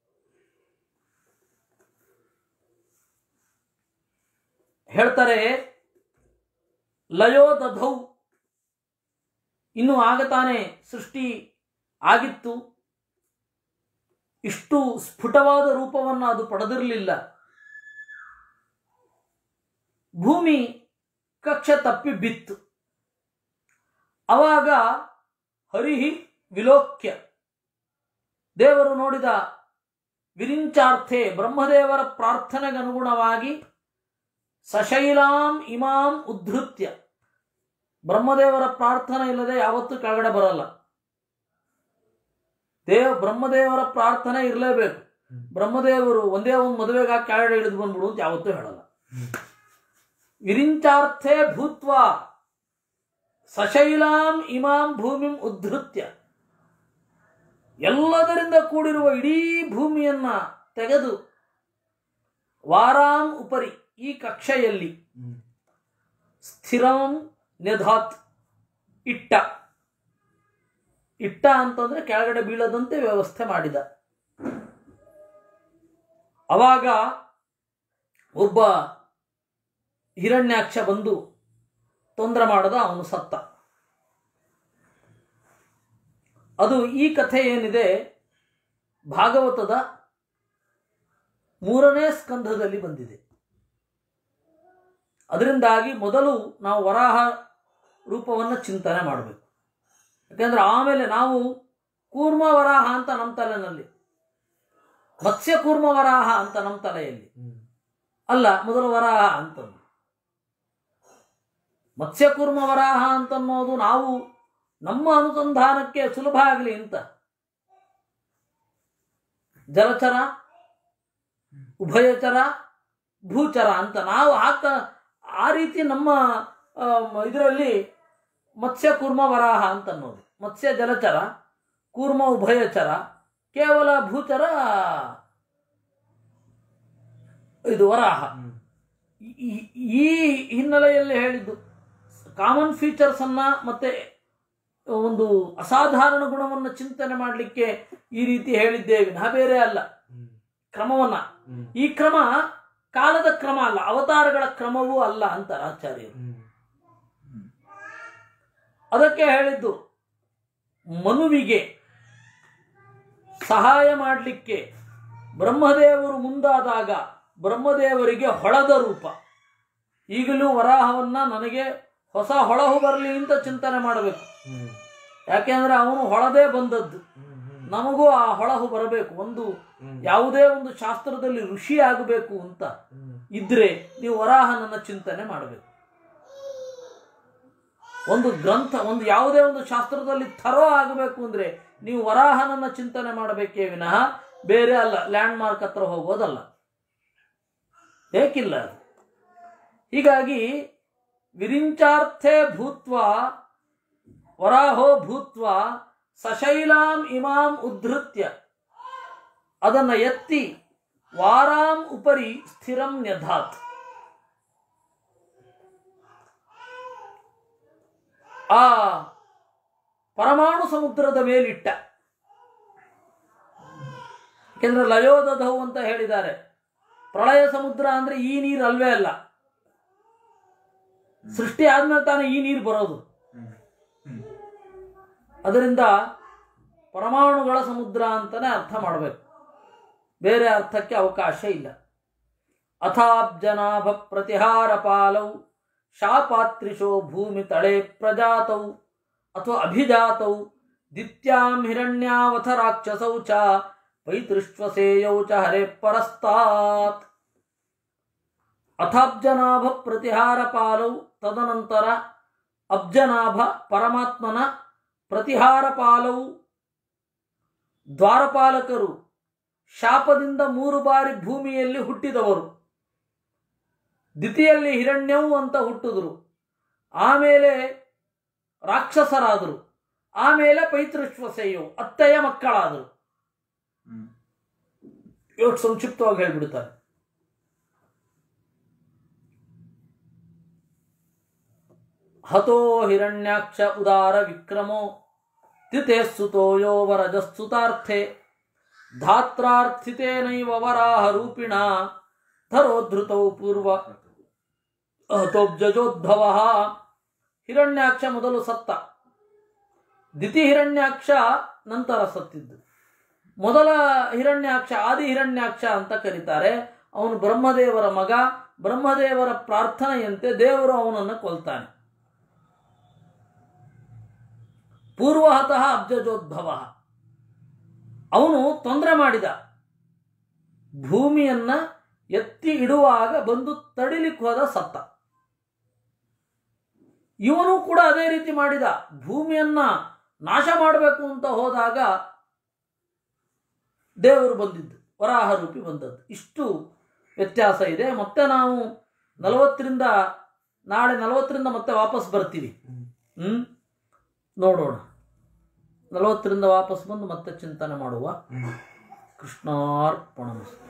ಹೇಳ್ತಾರೆ ಲಯೋ ದಧೌ ಇನ್ನು ಆಗ ತಾನೇ ಸೃಷ್ಟಿ ಆಗಿತ್ತು ಇಷ್ಟು ಸ್ಫುಟವಾದ ರೂಪವನ್ನು ಅದು ಪಡೆದಿರಲಿಲ್ಲ ಭೂಮಿ ಕಕ್ಷ ತಪ್ಪಿ ಬಿತ್ತು ಅವಾಗ ಹರಿಹಿ ವಿಲೋಕ್ಯ ದೇವರು ನೋಡಿದ ವಿರಿಂಚಾರ್ಥೆ ಬ್ರಹ್ಮದೇವರ ಪ್ರಾರ್ಥನೆಗನುಗುಣವಾಗಿ ಸಶೈಲಾಂ ಇಮಾಂ ಉದ್ಧೃತ್ಯ ಬ್ರಹ್ಮದೇವರ ಪ್ರಾರ್ಥನೆ ಇಲ್ಲದೆ ಯಾವತ್ತೂ ಕೆಳಗಡೆ ಬರಲ್ಲ ದೇವ್ ಬ್ರಹ್ಮದೇವರ ಪ್ರಾರ್ಥನೆ ಇರಲೇಬೇಕು ಬ್ರಹ್ಮದೇವರು ಒಂದೇ ಒಂದು ಮದುವೆಗೆ ಕೆಳಗಡೆ ಇಳಿದು ಬಂದ್ಬಿಡು ಅಂತ ಯಾವತ್ತೂ ಹೇಳಲ್ಲ ವಿರಿಂಚಾರ್ಥೆ ಭೂತ್ವ ಸಶೈಲಾಂ ಇಮಾಂ ಭೂಮಿಂ ಉದ್ಧೃತ್ಯ ಎಲ್ಲದರಿಂದ ಕೂಡಿರುವ ಇಡೀ ಭೂಮಿಯನ್ನ ತೆಗೆದು ವಾರಾಂ ಉಪರಿ ಈ ಕಕ್ಷೆಯಲ್ಲಿ ಸ್ಥಿರಂ ನಿಧಾತ್ ಇಟ್ಟ ಇಟ್ಟ ಅಂತಂದ್ರೆ ಕೆಳಗಡೆ ಬೀಳದಂತೆ ವ್ಯವಸ್ಥೆ ಮಾಡಿದ ಅವಾಗ ಒಬ್ಬ ಹಿರಣ್ಯಾಕ್ಷ ಬಂದು ತೊಂದರೆ ಮಾಡದ ಅವನು ಸತ್ತ ಅದು ಈ ಕಥೆ ಏನಿದೆ ಭಾಗವತದ ಮೂರನೇ ಸ್ಕಂಧದಲ್ಲಿ ಬಂದಿದೆ ಅದರಿಂದಾಗಿ ಮೊದಲು ನಾವು ವರಾಹ ರೂಪವನ್ನು ಚಿಂತನೆ ಮಾಡಬೇಕು ಯಾಕೆಂದ್ರೆ ಆಮೇಲೆ ನಾವು ಕೂರ್ಮ ವರಾಹ ಅಂತ ನಮ್ಮ ತಲೆನಲ್ಲಿ ಮತ್ಸ್ಯ ಕೂರ್ಮ ವರಾಹ ಅಂತ ನಮ್ಮ ತಲೆಯಲ್ಲಿ ಅಲ್ಲ ಮೊದಲು ವರಾಹ ಅಂತಂದು ಮತ್ಸ್ಯ ಕೂರ್ಮ ವರಾಹ ಅಂತನ್ನೋದು ನಾವು ನಮ್ಮ ಅನುಸಂಧಾನಕ್ಕೆ ಸುಲಭ ಆಗಲಿ ಅಂತ ಜಲಚರ ಉಭಯಚರ ಭೂಚರ ಅಂತ ನಾವು ಹಾಕ ಆ ರೀತಿ ನಮ್ಮ ಇದರಲ್ಲಿ ಮತ್ಸ್ಯ ಕೂರ್ಮ ವರಾಹ ಅಂತ ಅನ್ನೋದು ಮತ್ಸ್ಯ ಜಲಚರ ಕೂರ್ಮ ಉಭಯಚರ ಕೇವಲ ಭೂಚರ ಇದು ವರಾಹ ಈ- ಈ ಹಿನ್ನೆಲೆಯಲ್ಲಿ ಹೇಳಿದ್ದು ಕಾಮನ್ ಫೀಚರ್ಸ್ ಅನ್ನ ಮತ್ತೆ ಒಂದು ಅಸಾಧಾರಣ ಗುಣವನ್ನು ಚಿಂತನೆ ಮಾಡಲಿಕ್ಕೆ ಈ ರೀತಿ ಹೇಳಿದ್ದೇವೆ ವಿನಃ ಬೇರೆ ಅಲ್ಲ ಕ್ರಮವನ್ನ ಈ ಕ್ರಮ ಕಾಲದ ಕ್ರಮ ಅಲ್ಲ ಅವತಾರಗಳ ಕ್ರಮವೂ ಅಲ್ಲ ಅಂತಾರೆ ಆಚಾರ್ಯರು ಅದಕ್ಕೆ ಹೇಳಿದ್ದು ಮನುವಿಗೆ ಸಹಾಯ ಮಾಡಲಿಕ್ಕೆ ಬ್ರಹ್ಮದೇವರು ಮುಂದಾದಾಗ ಬ್ರಹ್ಮದೇವರಿಗೆ ಹೊಳದ ರೂಪ ಈಗಲೂ ವರಾಹವನ್ನ ನನಗೆ ಹೊಸ ಹೊಳಹು ಬರಲಿ ಅಂತ ಚಿಂತನೆ ಮಾಡಬೇಕು ಯಾಕೆಂದ್ರೆ ಅವನು ಹೊಳದೇ ಬಂದದ್ದು ನಮಗೂ ಆ ಹೊಳಹು ಬರಬೇಕು ಒಂದು ಯಾವುದೇ ಒಂದು ಶಾಸ್ತ್ರದಲ್ಲಿ ಋಷಿ ಆಗಬೇಕು ಅಂತ ಇದ್ರೆ ನೀವು ವರಾಹನನ್ನ ಚಿಂತನೆ ಮಾಡಬೇಕು ಒಂದು ಗ್ರಂಥ ಒಂದು ಯಾವುದೇ ಒಂದು ಶಾಸ್ತ್ರದಲ್ಲಿ ಥರೋ ಆಗಬೇಕು ಅಂದ್ರೆ ನೀವು ವರಾಹನನ್ನ ಚಿಂತನೆ ಮಾಡಬೇಕೇ ವಿನಃ ಬೇರೆ ಅಲ್ಲ ಲ್ಯಾಂಡ್ ಮಾರ್ಕ್ ಹತ್ರ ಹೋಗೋದಲ್ಲ ಬೇಕಿಲ್ಲ ಅದು ಹೀಗಾಗಿ ವಿರಿಂಚಾರ್ಥೆ ಭೂತ್ವ ವರಾಹೋ ಭೂತ್ವ ಸಶೈಲಾಂ ಇಮಾಂ ಉದ್ಧೃತ್ಯ ಅದನ್ನ ಎತ್ತಿ ವಾರಾಂ ಉಪರಿ ಸ್ಥಿರಂ ನ್ಯಧಾತ್ ಆ ಪರಮಾಣು ಸಮುದ್ರದ ಮೇಲಿಟ್ಟ ಯಾಕೆಂದ್ರೆ ಲಯೋದಧವು ಅಂತ ಹೇಳಿದ್ದಾರೆ ಪ್ರಳಯ ಸಮುದ್ರ ಅಂದ್ರೆ ಈ ನೀರು ಅಲ್ವೇ ಅಲ್ಲ ಸೃಷ್ಟಿ ಆದ್ಮೇಲೆ ತಾನೇ ಈ ನೀರು ಬರೋದು ಅದರಿಂದ ಪರಮಾಣುಗಳ ಸಮುದ್ರ ಅಂತಲೇ ಅರ್ಥ ಮಾಡಬೇಕು ಬೇರೆ ಅರ್ಥಕ್ಕೆ ಅವಕಾಶ ಇಲ್ಲ ಅಥಾಬ್ಜನಾಭ ಪ್ರತಿಹಾರ ಪಾಲೌ ಶಾಪಾತ್ರಿಶೋ ಭೂಮಿ ತಳೆ ಪ್ರಜಾತೌ ಅಥವಾ ಅಭಿಜಾತೌ ದಿತ್ಯಾಂ ಹಿರಣ್ಯಾವಥ ರಾಕ್ಷಸೌ ಚ ಪೈತೃಶ್ವಸೇಯೌ ಚ ಹರೆ ಪರಸ್ತಾತ್ ಅಥಾಬ್ಜನಾಭ ಪ್ರತಿಹಾರ ಪಾಲೌ ತದನಂತರ ಅಬ್ಜನಾಭ ಪರಮಾತ್ಮನ ಪ್ರತಿಹಾರ ಪಾಲವು ದ್ವಾರಪಾಲಕರು ಶಾಪದಿಂದ ಮೂರು ಬಾರಿ ಭೂಮಿಯಲ್ಲಿ ಹುಟ್ಟಿದವರು ದ್ವಿತೀಯಲ್ಲಿ ಹಿರಣ್ಯವು ಅಂತ ಹುಟ್ಟಿದ್ರು ಆಮೇಲೆ ರಾಕ್ಷಸರಾದರು ಆಮೇಲೆ ಪೈತೃಶ್ವಸೆಯು ಅತ್ತೆಯ ಮಕ್ಕಳಾದರು ಹ್ಮ್. ಎಷ್ಟು ಸಂಕ್ಷಿಪ್ತವಾಗಿ ಹೇಳ್ಬಿಡ್ತಾರೆ ಹತೋ ಹಿರಣ್ಯಾಕ್ಷ ಉದಾರ ವಿಕ್ರಮೋ ತಿಥೆ ಸುತೋ ಯೋ ವರಜಸ್ತುತಾರ್ಥೆ ಧಾತ್ರಾರ್ಥಿತೇನೈವ ವರಾಹ ರೂಪಿಣ ಧರೋಧೃತೌ ಪೂರ್ವ ಹತೋಬ್ಜೋದ್ಭವ ಹಿರಣ್ಯಾಕ್ಷ ಮೊದಲು ಸತ್ತ ದಿತಿ ಹಿರಣ್ಯಾಕ್ಷ ನಂತರ ಸತ್ತಿದ್ದು ಮೊದಲ ಹಿರಣ್ಯಾಕ್ಷ ಆದಿ ಹಿರಣ್ಯಾಕ್ಷ ಅಂತ ಕರೀತಾರೆ ಅವನು ಬ್ರಹ್ಮದೇವರ ಮಗ ಬ್ರಹ್ಮದೇವರ ಪ್ರಾರ್ಥನೆಯಂತೆ ದೇವರು ಅವನನ್ನು ಕೊಲ್ತಾನೆ ಪೂರ್ವಹತಃ ಅಬ್ಜಜೋದ್ಭವ ಅವನು ತೊಂದರೆ ಮಾಡಿದ ಭೂಮಿಯನ್ನ ಎತ್ತಿ ಇಡುವಾಗ ಬಂದು ತಡಿಲಿಕ್ಕೆ ಹೋದ ಸತ್ತ ಇವನು ಕೂಡ ಅದೇ ರೀತಿ ಮಾಡಿದ ಭೂಮಿಯನ್ನ ನಾಶ ಮಾಡಬೇಕು ಅಂತ ಹೋದಾಗ ದೇವರು ಬಂದಿದ್ದು ವರಾಹ ರೂಪಿ ಬಂದದ್ದು ಇಷ್ಟು ವ್ಯತ್ಯಾಸ ಇದೆ ಮತ್ತೆ ನಾವು ನಲವತ್ತರಿಂದ ನಾಳೆ ನಲವತ್ತರಿಂದ ಮತ್ತೆ ವಾಪಸ್ ಬರ್ತೀವಿ ಹ್ಮ್ ನೋಡೋಣ ನಲವತ್ತರಿಂದ ವಾಪಸ್ ಬಂದು ಮತ್ತೆ ಚಿಂತನೆ ಮಾಡುವ ಹ್ಮ್. ಕೃಷ್ಣಾರ್ಪಣ